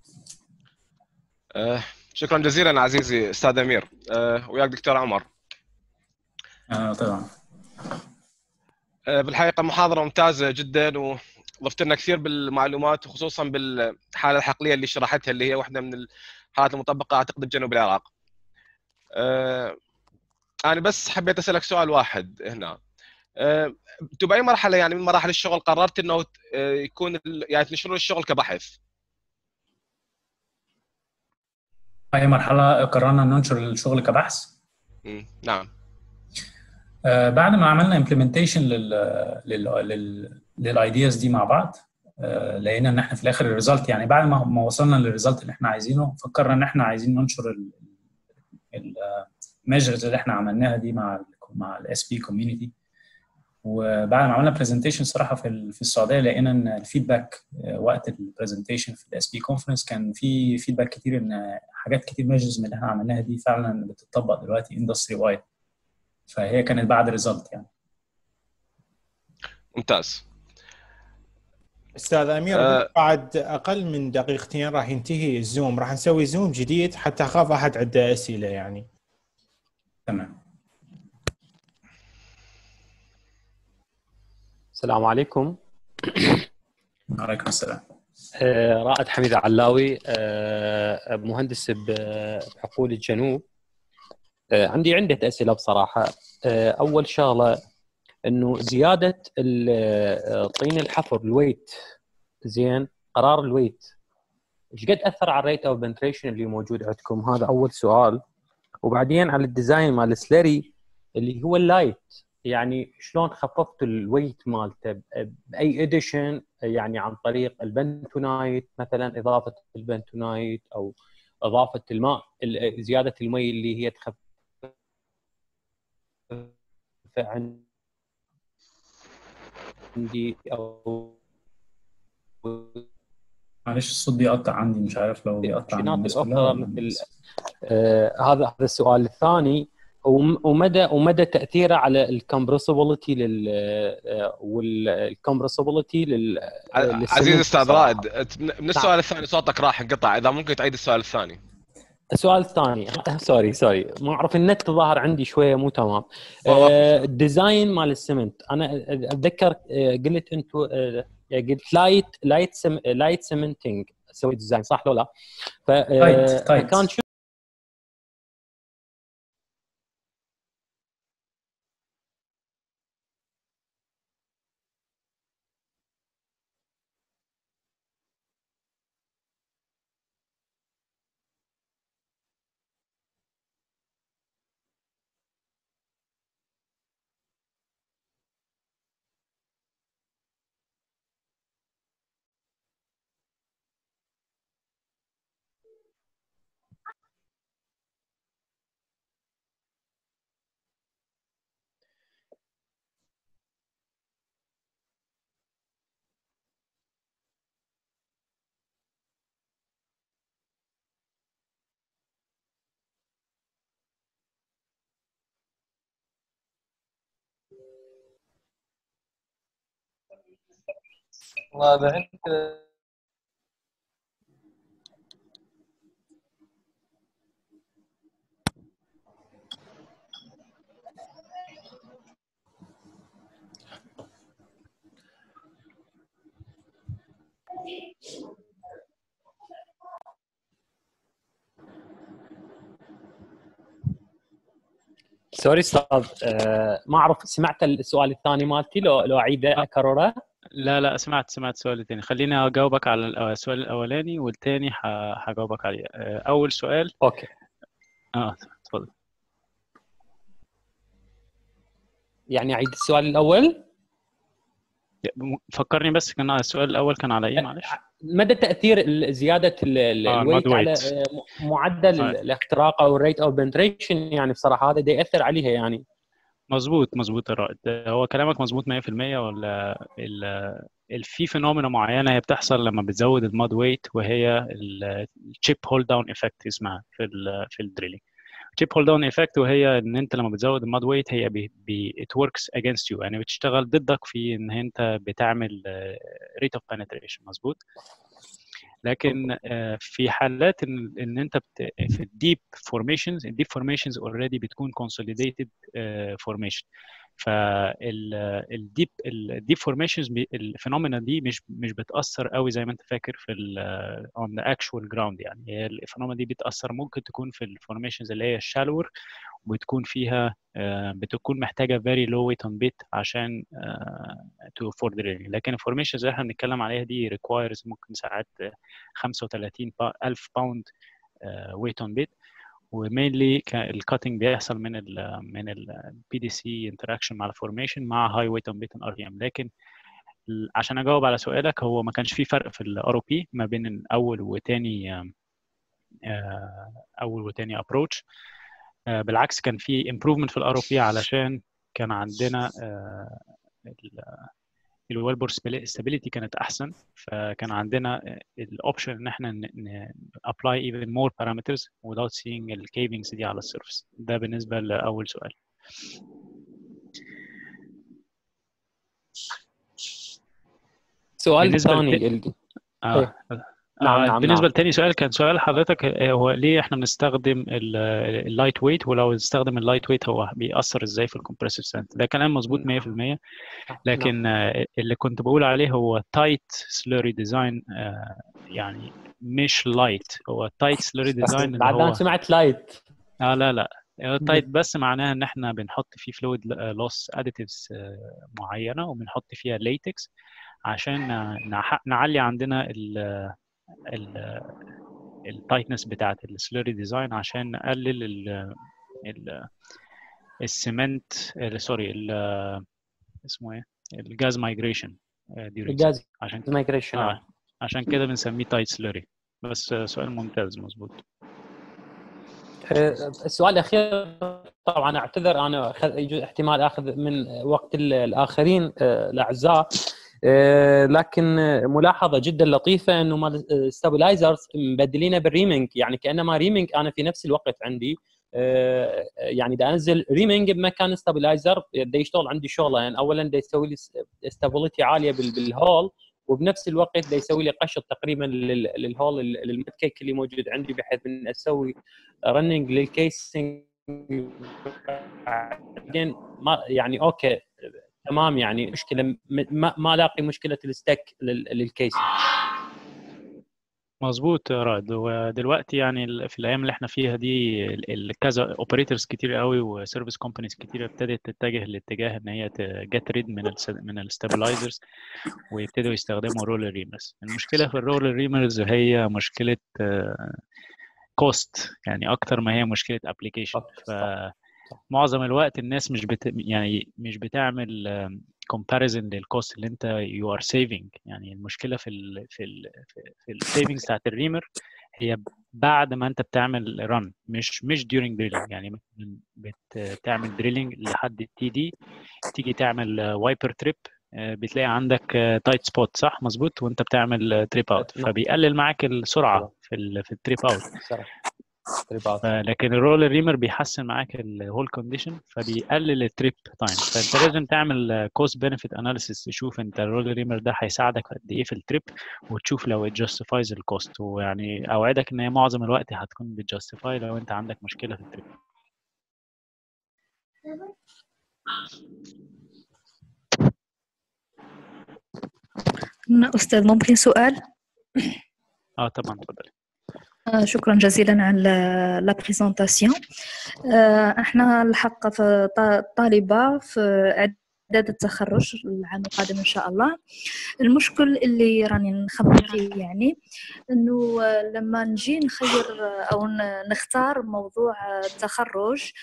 uh, شكرا جزيلا عزيزي استاذ امير uh, وياك دكتور عمر آه طبعا uh, بالحقيقه محاضره ممتازه جدا وضفت لنا كثير بالمعلومات وخصوصا بالحاله الحقليه اللي شرحتها اللي هي واحده من الحالات المطبقه اعتقد بجنوب العراق. انا بس حبيت اسالك سؤال واحد هنا. انتم باي مرحله يعني من مراحل الشغل قررت انه يكون يعني تنشرون الشغل كبحث؟ اي مرحله قررنا ننشر الشغل كبحث؟ نعم. آه بعد ما عملنا امبلمنتيشن لل لل لل للايدياز دي مع بعض آه لقينا ان احنا في الاخر الريزلت يعني بعد ما ما وصلنا للريزلت اللي احنا عايزينه فكرنا ان احنا عايزين ننشر الميجرز اللي احنا عملناها دي مع ال مع الاس بي كوميونتي وبعد ما عملنا برزنتيشن صراحه في في السعوديه لقينا ان الفيدباك وقت البرزنتيشن في الاس بي كونفرنس كان في فيدباك كتير ان حاجات كتير ميجرز من اللي احنا عملناها دي فعلا بتطبق دلوقتي اندستري وايد فهي كانت بعد ريزلت يعني ممتاز استاذ امير أه بعد اقل من دقيقتين راح ينتهي الزوم راح نسوي زوم جديد حتى اخاف احد عنده اسئله يعني تمام السلام عليكم وعليكم السلام آه رائد حميد علاوي آه مهندس بحقول الجنوب آه عندي عدة أسئلة بصراحة أول شغلة انه زياده طين الحفر الويت زين قرار الويت ايش قد اثر على الريت اوف بنتريشن اللي موجود عندكم هذا اول سؤال وبعدين على الديزاين مال السلري اللي هو اللايت يعني شلون خففتوا الويت مالته باي اديشن يعني عن طريق البنتونايت مثلا اضافه البنتونايت او اضافه الماء زياده المي اللي هي تخفف عندي او معلش الصوت بيقطع عندي مش عارف لو بيقطع عند الناس كلها مثل آه هذا هذا السؤال الثاني ومدى ومدى تاثيره على الكمبرسبيلتي لل والكمبرسبيلتي لل عزيز استاذ رائد من السؤال الثاني صوتك راح انقطع اذا ممكن تعيد السؤال الثاني السؤال الثاني سوري سوري ما اعرف النت ظاهر عندي شويه مو تمام الديزاين مال السمنت انا اتذكر قلت انتم قلت لايت لايت سم لايت سمنتنج سويت ديزاين صح لو لا؟ ف كان شو واضح انت سوري استاذ آه، ما اعرف سمعت السؤال الثاني مالتي لو لو اعيده اكرره لا لا سمعت سمعت السؤال الثاني خليني اجاوبك على الأ- السؤال الاولاني والثاني هجاوبك عليه آه، اول سؤال اوكي اه اتفضل يعني اعيد السؤال الاول م- فكرني بس كان السؤال الاول كان على ايه معلش مدى تاثير ال- زياده ال- ال- آه، الويت المود على ويت. آه، م- معدل آه. الاختراق او الريت اوف بنتريشن يعني بصراحه هذا ده ياثر عليها يعني مظبوط مظبوط يا رائد هو كلامك مظبوط 100% ولا ال ال- في فينومينا معينه هي بتحصل لما بتزود المود ويت وهي الشيب هول داون افكت اسمها في ال في الدريلينج الشيب هول داون افكت وهي ان انت لما بتزود المود ويت هي بي ات وركس اجينست يو يعني بتشتغل ضدك في ان انت بتعمل ريت اوف بنتريشن مظبوط لكن آه، في حالات ان ان انت بت... في الديب فورميشنز الديب فورميشنز اوريدي بتكون كونسوليديتد فورميشن فالديب الديب فورميشنز الفينومينا دي مش مش بتاثر قوي زي ما انت فاكر في ال اون ذا اكشوال جراوند يعني هي الفينومينا دي بتاثر ممكن تكون في الفورميشنز اللي هي الشالور وبتكون فيها آه، بتكون محتاجه very low weight on bit عشان تو فور drilling لكن الفورميشنز اللي احنا بنتكلم عليها دي requires ممكن ساعات آه، 35 با- ألف باوند ويت اون بيت ومينلي الكاتنج بيحصل من ال من البي دي سي انتراكشن مع الفورميشن مع هاي ويت اون بيت ار بي ام لكن ال- عشان اجاوب على سؤالك هو ما كانش في فرق في الار او بي ما بين الاول وتاني آم، آه، اول وتاني ابروتش بالعكس كان في امبروفمنت في الار او بي علشان كان عندنا الويل ستابيليتي كانت احسن فكان عندنا الاوبشن ان احنا ابلاي even more parameters without seeing الكيفنجز دي على السيرفس ده بالنسبه لاول سؤال السؤال بالنسبة الثاني للت- ال- آه. إيه. آه نعم، نعم، بالنسبه نعم. لتاني سؤال كان سؤال حضرتك آه، هو ليه احنا بنستخدم اللايت ويت ولو نستخدم اللايت ويت هو بيأثر ازاي في الكمبرسيف سنت ده كلام مظبوط 100% لكن آه، اللي كنت بقول عليه هو تايت سلوري ديزاين يعني مش لايت هو تايت سلوري ديزاين اللي بعد هو انا سمعت لايت اه لا لا تايت بس معناها ان احنا بنحط فيه فلويد لوس اديتيفز معينه وبنحط فيها ليتكس عشان نع- نعلي عندنا ال ال التايتنس بتاعت السلوري ديزاين عشان نقلل ال ال السمنت سوري ال- اسمه ايه الجاز مايجريشن الجاز عشان مايجريشن آه. عشان كده بنسميه تايت سلوري بس آه، سؤال ممتاز مظبوط السؤال الاخير طبعا اعتذر انا أخذ- يجوز احتمال اخذ من وقت ال- الاخرين آه، الاعزاء آه، لكن آه، ملاحظه جدا لطيفه انه مال ستابلايزرز مبدلينه بالريمينج يعني كانما ريمينج انا في نفس الوقت عندي آه، يعني دا انزل ريمينج بمكان ستابلايزر دا يشتغل عندي شغله يعني اولا دا يسوي لي استابيليتي عاليه بال- بالهول وبنفس الوقت دا يسوي لي قشط تقريبا لل- للهول للمتكيك اللي موجود عندي بحيث ان اسوي رننج للكيسنج بعدين ما يعني اوكي تمام يعني مشكله م- ما ما الاقي مشكله الستك لل- للكيسنج مظبوط يا رائد ودلوقتي يعني ال- في الايام اللي احنا فيها دي ال- ال- كذا اوبريتورز كتير قوي وسيرفيس كومبانيز كتير ابتدت تتجه لاتجاه ان هي جت ريد من ال من الستابلايزرز ويبتدوا يستخدموا رولر ريمرز المشكله في الرولر ريمرز هي مشكله كوست يعني اكتر ما هي مشكله ابلكيشن فمعظم الوقت الناس مش بت يعني مش بتعمل كومباريزن للكوست اللي انت يو ار سيفنج يعني المشكله في ال في ال في السيفنجز بتاعت الريمر هي بعد ما انت بتعمل رن مش مش during drilling يعني مثلاً بتعمل دريلينج لحد التي دي تيجي تعمل وايبر تريب بتلاقي عندك تايت سبوت صح مظبوط وانت بتعمل تريب اوت نعم. فبيقلل معاك السرعه في ال في التريب اوت تريبات لكن الرولر ريمر بيحسن معاك الهول كونديشن فبيقلل التريب تايم فانت لازم تعمل كوست بنفيت اناليسيس تشوف انت الرولر ريمر ده هيساعدك قد ايه في التريب وتشوف لو it justifies الكوست ويعني اوعدك ان هي معظم الوقت هتكون بتجاستيفاي لو انت عندك مشكله في التريب أستاذ ممكن سؤال؟ اه طبعا اتفضلي آه، شكرا جزيلا على لا بريزونطاسيون احنا الحق في ط- طالبه في اعداد التخرج العام القادم ان شاء الله المشكل اللي راني نخمم فيه يعني انه آه، لما نجي نخير آه، او ن- نختار موضوع آه، التخرج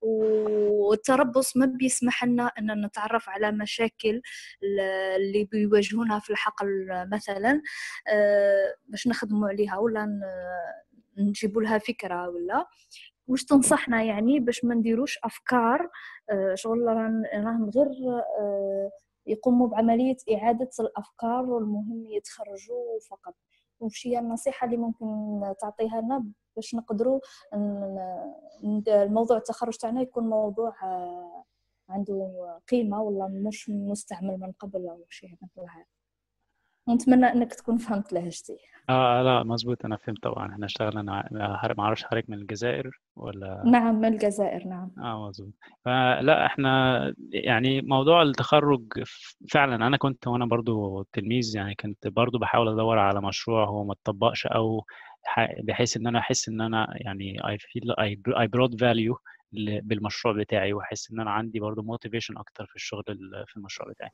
والتربص ما بيسمح لنا ان نتعرف على مشاكل ال- اللي بيواجهونا في الحقل مثلا آه، باش نخدموا عليها ولا ن- نجيبوا لها فكره ولا واش تنصحنا يعني باش ما نديروش افكار آه، شغل راهم راهم غير آه، يقوموا بعمليه اعاده الافكار والمهم يتخرجوا فقط وش هي النصيحه اللي ممكن تعطيها لنا باش نقدروا ن- ن- الموضوع التخرج تاعنا يكون موضوع آه، عنده قيمه ولا مش مستعمل من قبل او شيء مثل هذا نتمنى انك تكون فهمت لهجتي اه لا مظبوط انا فهمت طبعا احنا اشتغلنا مع ما اعرفش حضرتك من الجزائر ولا نعم من الجزائر نعم اه مظبوط فلا احنا يعني موضوع التخرج ف- فعلا انا كنت وانا برضو تلميذ يعني كنت برضو بحاول ادور على مشروع هو ما اتطبقش او ح- بحيث ان انا احس ان انا يعني I feel I br- I brought value ل- بالمشروع بتاعي واحس ان انا عندي برضو motivation اكتر في الشغل ال- في المشروع بتاعي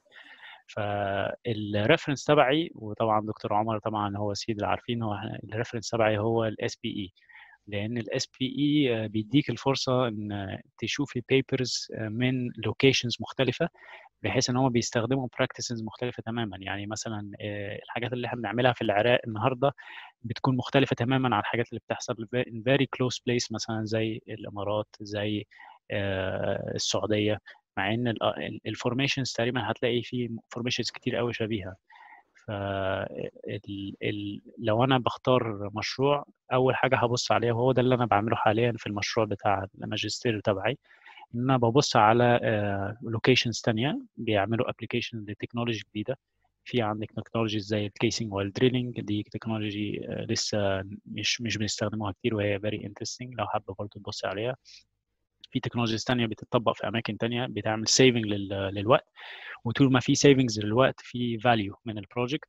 فالريفرنس تبعي وطبعا دكتور عمر طبعا هو سيد العارفين هو الريفرنس تبعي هو الاس بي اي لان الاس بي اي بيديك الفرصه ان تشوف البيبرز من لوكيشنز مختلفه بحيث ان هم بيستخدموا براكتسز مختلفه تماما يعني مثلا آه، الحاجات اللي احنا بنعملها في العراق النهارده بتكون مختلفه تماما عن الحاجات اللي بتحصل in very close place مثلا زي الامارات زي آه، السعوديه مع ان الفورميشنز تقريبا هتلاقي فيه فورميشنز كتير قوي شبيهه ف ال... ال... لو انا بختار مشروع اول حاجه هبص عليها وهو ده اللي انا بعمله حاليا في المشروع بتاع الماجستير تبعي ان انا ببص على لوكيشنز تانية بيعملوا ابلكيشن لتكنولوجي جديده في عندك تكنولوجيز زي الكيسنج والدريلينج دي تكنولوجي آه، لسه مش مش بنستخدموها كتير وهي فيري انترستنج لو حابه برضه تبص عليها في تكنولوجيز تانية بتطبق في اماكن تانية بتعمل سيفنج للوقت وطول ما في سيفنجز للوقت في فاليو من البروجكت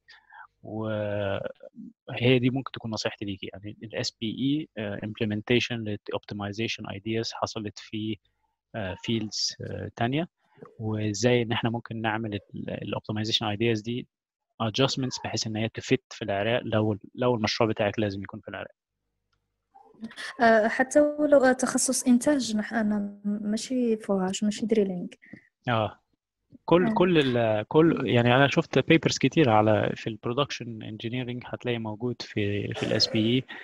وهي دي ممكن تكون نصيحتي ليكي يعني الاس بي اي امبلمنتيشن للاوبتمايزيشن ايدياز حصلت في فيلدز تانية وازاي ان احنا ممكن نعمل الاوبتمايزيشن ايدياز دي adjustments بحيث ان هي تفت في العراق لو لو المشروع بتاعك لازم يكون في العراق آه، حتى ولو تخصص انتاج نح- انا ماشي فوهاج ماشي دريلينج اه كل آه. كل ال كل يعني انا شفت بيبرز كتير على في البرودكشن انجينيرنج هتلاقي موجود في في الاس بي اي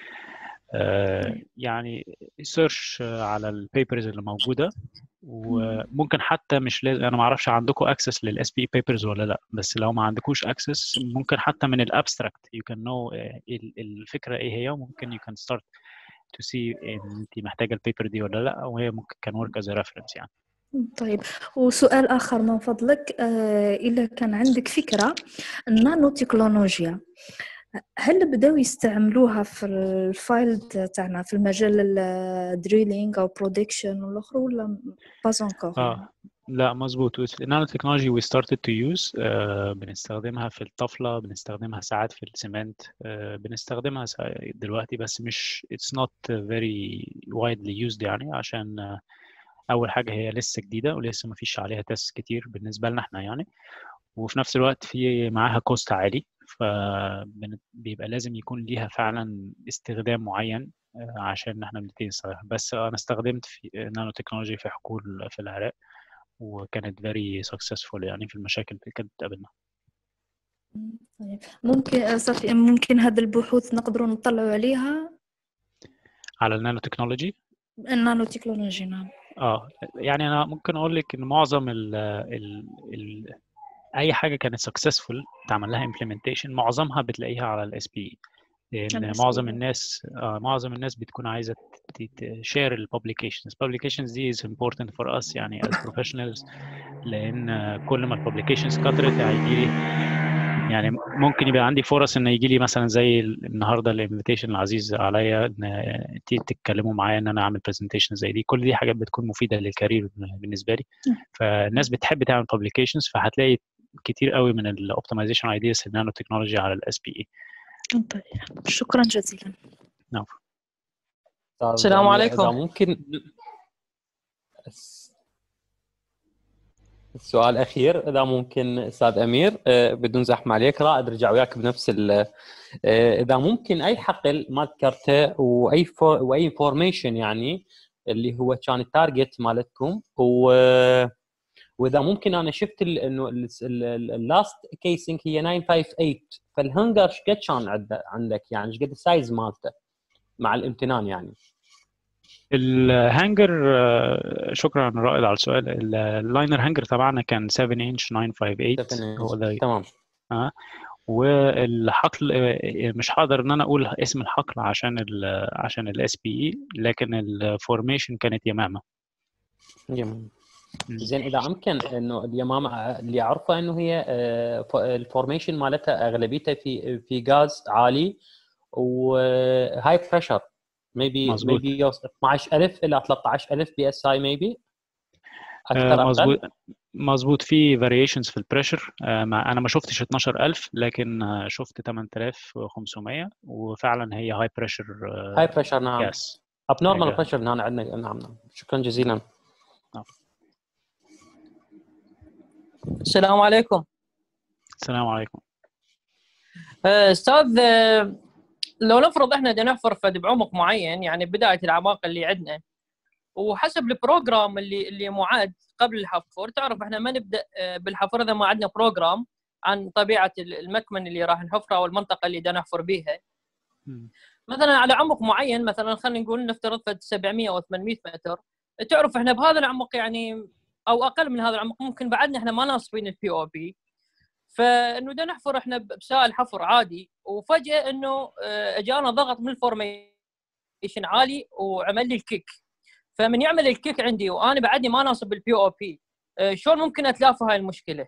يعني سيرش على البيبرز اللي موجوده وممكن حتى مش لازم انا ما اعرفش عندكم اكسس للاس بي بيبرز ولا لا بس لو ما عندكوش اكسس ممكن حتى من الابستراكت يو كان نو الفكره ايه هي وممكن يو كان ستارت تو سي ان انت محتاجه البيبر دي ولا لا وهي ممكن كان ورك از ريفرنس يعني طيب وسؤال آخر من فضلك آه، إذا كان عندك فكرة النانو تكنولوجيا هل بدأوا يستعملوها في الفايل تاعنا في المجال الدريلينج أو برودكشن والآخر ولا باز انكور اه لا مظبوط النانو تكنولوجي وي ستارتد تو يوز بنستخدمها في الطفله بنستخدمها ساعات في السمنت آه، بنستخدمها سا- دلوقتي بس مش it's not very widely used يعني عشان آه، اول حاجه هي لسه جديده ولسه ما فيش عليها تيست كتير بالنسبه لنا احنا يعني وفي نفس الوقت في معاها كوست عالي فبيبقى لازم يكون ليها فعلا استخدام معين آه، عشان احنا بنبتدي نستخدمها بس انا استخدمت في نانو تكنولوجي في حقول في العراق وكانت very successful يعني في المشاكل اللي كانت بتقابلنا طيب ممكن آه، صافي ممكن هذه البحوث نقدروا نطلعوا عليها على النانو تكنولوجي النانو تكنولوجي نعم اه يعني انا ممكن اقول لك ان معظم ال ال ال اي حاجه كانت successful تعمل لها implementation معظمها بتلاقيها على الاس بي لان المسؤولية. معظم الناس آه معظم الناس بتكون عايزه تشير الببليكيشنز publications دي is important for us يعني as professionals لان آه، كل ما الببليكيشنز كترت هيجي لي يعني ممكن يبقى عندي فرص ان يجي لي مثلا زي النهارده الانفيتيشن العزيز عليا ان تيجي تتكلموا معايا ان انا اعمل برزنتيشن زي دي كل دي حاجات بتكون مفيده للكارير بالنسبه لي فالناس بتحب تعمل publications فهتلاقي كتير قوي من الاوبتمايزيشن ايدياز في النانو تكنولوجي على الاس بي اي طيب شكرا جزيلا السلام إذا عليكم. ممكن السؤال الاخير اذا ممكن استاذ امير آه، بدون زحمه عليك رائد رجع وياك بنفس ال آه، اذا ممكن اي حقل ما ذكرته واي فور واي انفورميشن يعني اللي هو كان التارجت مالتكم و واذا ممكن انا شفت ال- انه اللاست كيسنج هي 958 فالهنجر ايش قد كان عند- عندك يعني ايش قد السايز مالته مع الامتنان يعني الهانجر آه، شكرا رائد على السؤال اللاينر هانجر تبعنا كان 7 انش 958 هو ده تمام والحقل آه، مش هقدر ان انا اقول اسم الحقل عشان ال عشان الاس بي اي لكن الفورميشن كانت يمامه جميل زين اذا امكن انه اليمامه اللي اعرفه انه هي آه، ف- الفورميشن مالتها اغلبيتها في في غاز عالي وهاي بريشر ميبي مظبوط. ميبي 12000 الى 13000 بي اس اي ميبي آه، اكثر مظبوط اقل مظبوط في فاريشنز في البريشر انا ما شفتش 12000 لكن آه، شفت 8500 وفعلا هي هاي بريشر هاي بريشر نعم جاس اب نورمال حاجة. بريشر هنا عندنا نعم نعم شكرا جزيلا السلام عليكم السلام عليكم آه، استاذ آه، لو نفرض احنا بدنا نحفر فد بعمق معين يعني بدايه الاعماق اللي عندنا وحسب البروجرام اللي اللي معد قبل الحفر تعرف احنا ما نبدا آه، بالحفر اذا ما عندنا بروجرام عن طبيعه المكمن اللي راح نحفره او المنطقه اللي بدنا نحفر بيها مم. مثلا على عمق معين مثلا خلينا نقول نفترض فد 700 او 800 متر تعرف احنا بهذا العمق يعني او اقل من هذا العمق ممكن بعدنا احنا ما ناصبين البي او بي فانه بدنا نحفر احنا بسائل حفر عادي وفجاه انه آه، اجانا ضغط من الفورميشن عالي وعمل لي الكيك فمن يعمل الكيك عندي وانا بعدني ما ناصب البي او بي شلون ممكن اتلافى هاي المشكله؟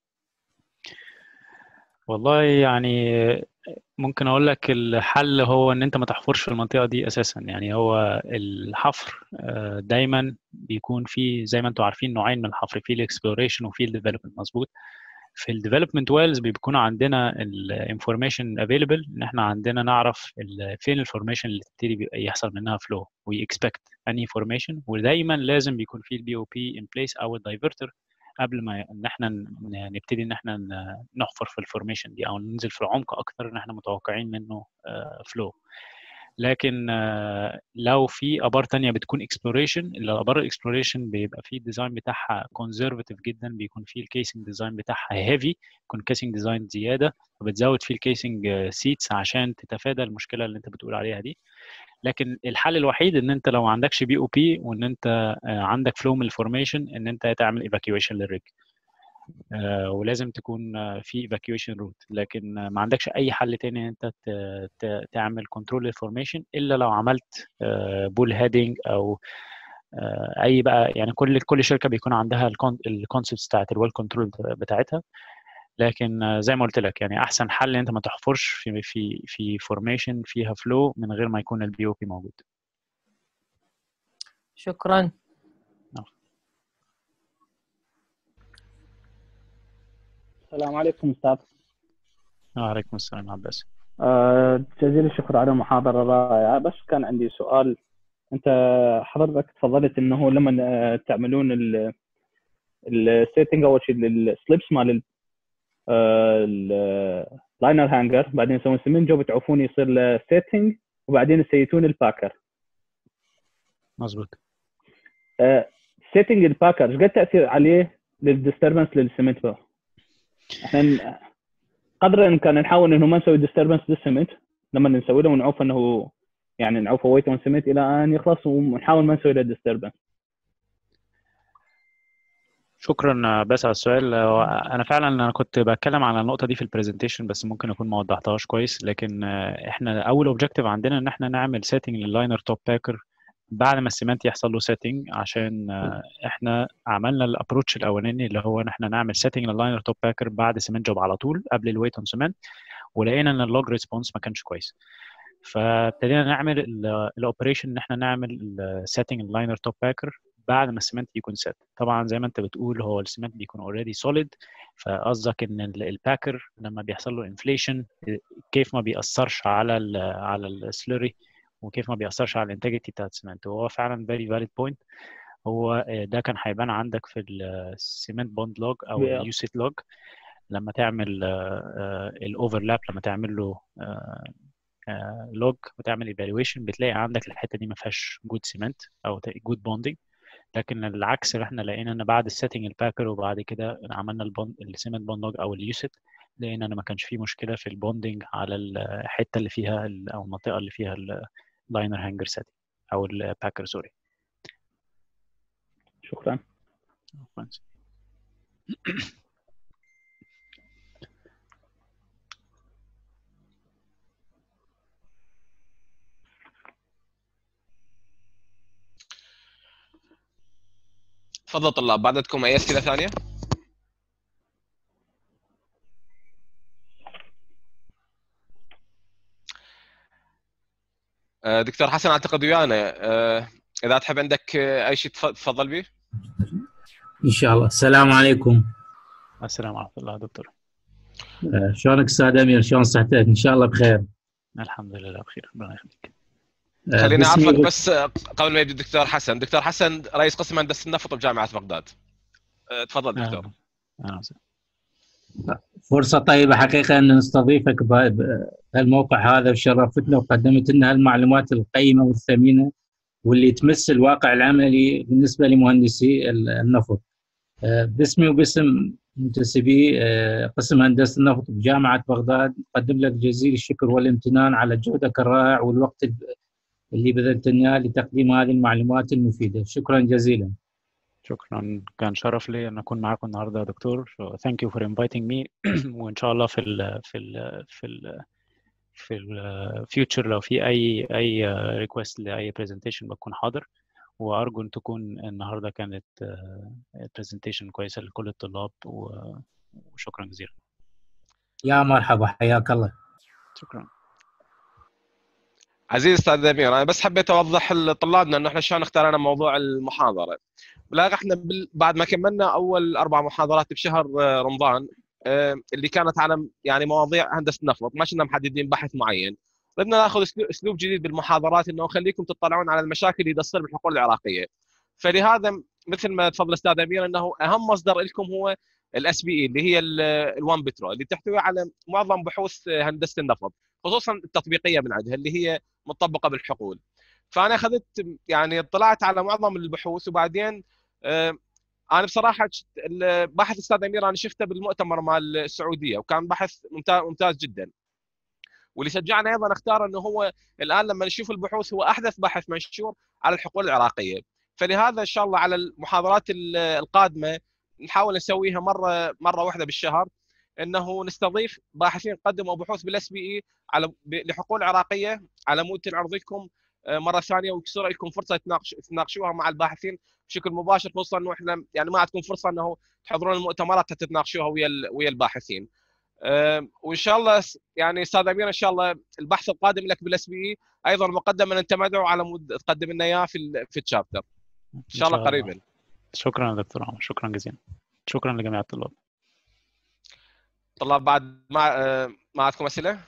والله يعني ممكن اقول لك الحل هو ان انت ما تحفرش في المنطقه دي اساسا يعني هو الحفر آه، دايما بيكون فيه زي ما انتم عارفين نوعين من الحفر في الاكسبلوريشن وفي الديفلوبمنت مظبوط في الديفلوبمنت ويلز بيكون عندنا الانفورميشن افيلبل ان احنا عندنا نعرف ال- فين الفورميشن اللي تبتدي بيبقى يحصل منها فلو وي اكسبكت اني فورميشن ودايما لازم بيكون في البي او بي ان بليس او الدايفرتر قبل ما ان احنا ن- نبتدي ان احنا ن- نحفر في الفورميشن دي او ننزل في العمق اكتر ان احنا متوقعين منه فلو لكن آه، لو في ابار تانية بتكون اكسبلوريشن الابار الاكسبلوريشن بيبقى فيه الديزاين بتاعها كونزرفاتيف جدا بيكون فيه الكيسنج ديزاين بتاعها هيفي يكون كيسنج ديزاين زياده فبتزود فيه الكيسنج سيتس عشان تتفادى المشكله اللي انت بتقول عليها دي لكن الحل الوحيد ان انت لو ما عندكش بي او بي وان انت آه، عندك فلو من الفورميشن ان انت تعمل ايفاكيويشن للريج آه، ولازم تكون آه، في evacuation روت لكن آه، ما عندكش اي حل تاني ان انت ت- ت- تعمل كنترول للفورميشن الا لو عملت بول هيدنج او آه، اي بقى يعني كل كل شركه بيكون عندها الكونسبتس بتاعت الويل كنترول بتاعتها لكن آه، زي ما قلت لك يعني احسن حل ان انت ما تحفرش في في في فورميشن فيها فلو من غير ما يكون البي او بي موجود شكرا السلام عليكم استاذ وعليكم السلام عباس آه، جزيل الشكر على المحاضرة الرائعة بس كان عندي سؤال أنت حضرتك تفضلت أنه لما آه، تعملون السيتنج أول شيء للسليبس مال اللاينر هانجر بعدين تسوون سمنت جو بتعوفون يصير له سيتنج وبعدين تسيتون الباكر مظبوط سيتنج الباكر ايش قد تاثير عليه للديستربنس للسمنت بو؟ احنا قدر الامكان نحاول انه ما نسوي ديستربنس للسمنت لما نسوي له ونعوف انه يعني نعوفه ويت اون سمنت الى ان يخلص ونحاول ما نسوي له ديستربنس شكرا بس على السؤال هو انا فعلا انا كنت بتكلم على النقطه دي في البرزنتيشن بس ممكن اكون ما وضحتهاش كويس لكن آه، احنا اول اوبجيكتيف عندنا ان احنا نعمل سيتنج لللاينر توب باكر بعد ما السيمنت يحصل له سيتنج عشان آه، احنا عملنا الابروتش الاولاني اللي هو ان احنا نعمل سيتنج لللاينر توب باكر بعد سيمنت جوب على طول قبل الويت اون سيمنت ولقينا ان اللوج ريسبونس ما كانش كويس فابتدينا نعمل الاوبريشن ان احنا نعمل سيتنج اللاينر توب باكر بعد ما السيمنت يكون سيت طبعا زي ما انت بتقول هو السيمنت بيكون اوريدي سوليد فقصدك ان ال- الباكر لما بيحصل له انفليشن كيف ما بيأثرش على ال على السلوري وكيف ما بيأثرش على الانتاجيتي بتاعت السيمنت وهو فعلا فيري فاليد بوينت هو آه، ده كان هيبان عندك في السيمنت بوند لوج او Yeah. اليوسيت لوج لما تعمل الاوفرلاب لما تعمل له لوج وتعمل ايفالويشن بتلاقي عندك الحته دي ما فيهاش جود سيمنت او جود بوندنج لكن العكس اللي احنا لقينا ان بعد السيتنج الباكر وبعد كده عملنا البوند السيمنت بوند لوج او اليوسيت لقينا ان ما كانش فيه مشكله في البوندنج على الحته اللي فيها ال- او المنطقه اللي فيها اللاينر هانجر سيتنج او الباكر سوري شكرا تفضل طلاب بعد عندكم اي اسئله ثانيه؟ آه، دكتور حسن اعتقد ويانا آه، اذا تحب عندك آه، اي شيء تف- تفضل به ان شاء الله السلام عليكم السلام ورحمه الله دكتور آه، شلونك استاذ امير شلون صحتك ان شاء الله بخير الحمد لله بخير ربنا يخليك آه، خليني باسمي اعرفك بس آه، قبل ما يبدا الدكتور حسن دكتور حسن رئيس قسم هندسه النفط بجامعه بغداد آه، تفضل دكتور اهلا أهلا وسهلا. فرصه طيبه حقيقه ان نستضيفك ب- بهالموقع هذا وشرفتنا وقدمت لنا هالمعلومات القيمه والثمينه واللي تمس الواقع العملي بالنسبه لمهندسي ال- النفط آه، باسمي وباسم منتسبي آه، قسم هندسه النفط بجامعه بغداد نقدم لك جزيل الشكر والامتنان على جهدك الرائع والوقت اللي بذلت لنا لتقديم هذه المعلومات المفيده شكرا جزيلا شكرا كان شرف لي ان اكون معاكم النهارده يا دكتور ثانك يو فور inviting me وان شاء الله في ال في ال في ال في الفيوتشر لو في اي اي ريكوست لاي برزنتيشن بكون حاضر وارجو ان تكون النهارده كانت برزنتيشن كويسه لكل الطلاب و- وشكرا جزيلا يا مرحبا حياك الله شكرا عزيز استاذ امير انا بس حبيت اوضح لطلابنا انه احنا شلون اختارنا موضوع المحاضره بلاغ احنا بال- بعد ما كملنا اول اربع محاضرات بشهر آه، رمضان آه، اللي كانت على يعني مواضيع هندسه نفط ما كنا محددين بحث معين بدنا ناخذ أسلو- اسلوب جديد بالمحاضرات انه نخليكم تطلعون على المشاكل اللي تصير بالحقول العراقيه فلهذا مثل ما تفضل استاذ امير انه اهم مصدر لكم هو الاس بي اي اللي هي الوان بترو اللي تحتوي على معظم بحوث هندسه النفط خصوصا التطبيقيه من عندها اللي هي مطبقه بالحقول فانا اخذت يعني اطلعت على معظم البحوث وبعدين آه، انا بصراحه شت- ال- بحث الاستاذ امير انا شفته بالمؤتمر مال السعوديه وكان بحث ممتاز ممتاز جدا واللي شجعنا ايضا اختار انه هو الان لما نشوف البحوث هو احدث بحث منشور على الحقول العراقيه فلهذا ان شاء الله على المحاضرات ال- القادمه نحاول نسويها مره مره واحده بالشهر انه نستضيف باحثين قدموا بحوث بالاس بي اي على ب- لحقول عراقيه على مود نعرض لكم آه، مره ثانيه ويصير لكم فرصه تناقش تناقشوها مع الباحثين بشكل مباشر خصوصا انه احنا يعني ما عندكم فرصه انه تحضرون المؤتمرات حتى تناقشوها ويا ال- ويا الباحثين. آه، وان شاء الله س- يعني استاذ امير ان شاء الله البحث القادم لك بالاس بي اي ايضا مقدما انت مدعو على مود تقدم لنا اياه في ال- في الشابتر ان شاء الله قريبا. شكرا يا دكتور عمر شكرا جزيلا شكرا لجميع الطلاب طلاب بعد ما آه، ما عندكم اسئله؟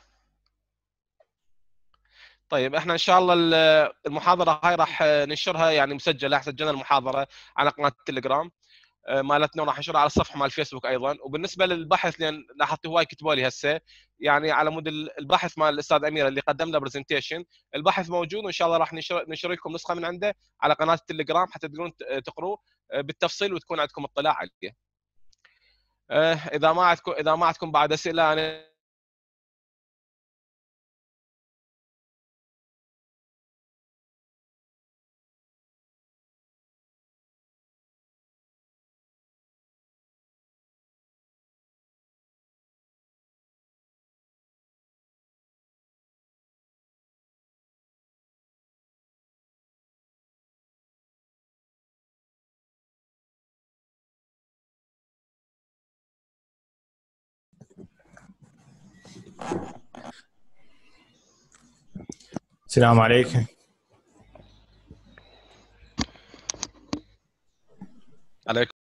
طيب احنا ان شاء الله ال- المحاضره هاي راح آه، ننشرها يعني مسجله راح سجلنا المحاضره على قناه التليجرام آه، مالتنا وراح ننشرها على الصفحه مال الفيسبوك ايضا وبالنسبه للبحث لان لاحظت هواي كتبوا لي هسه يعني على مود ال- البحث مال الاستاذ امير اللي قدم له برزنتيشن البحث موجود وان شاء الله راح ننشر ننشر لكم نسخه من عنده على قناه التليجرام حتى تقدرون ت- تقروه آه، بالتفصيل وتكون عندكم اطلاع عليه. آه، اذا ما عندكم اذا ما عندكم بعد اسئله انا السلام عليكم عليكم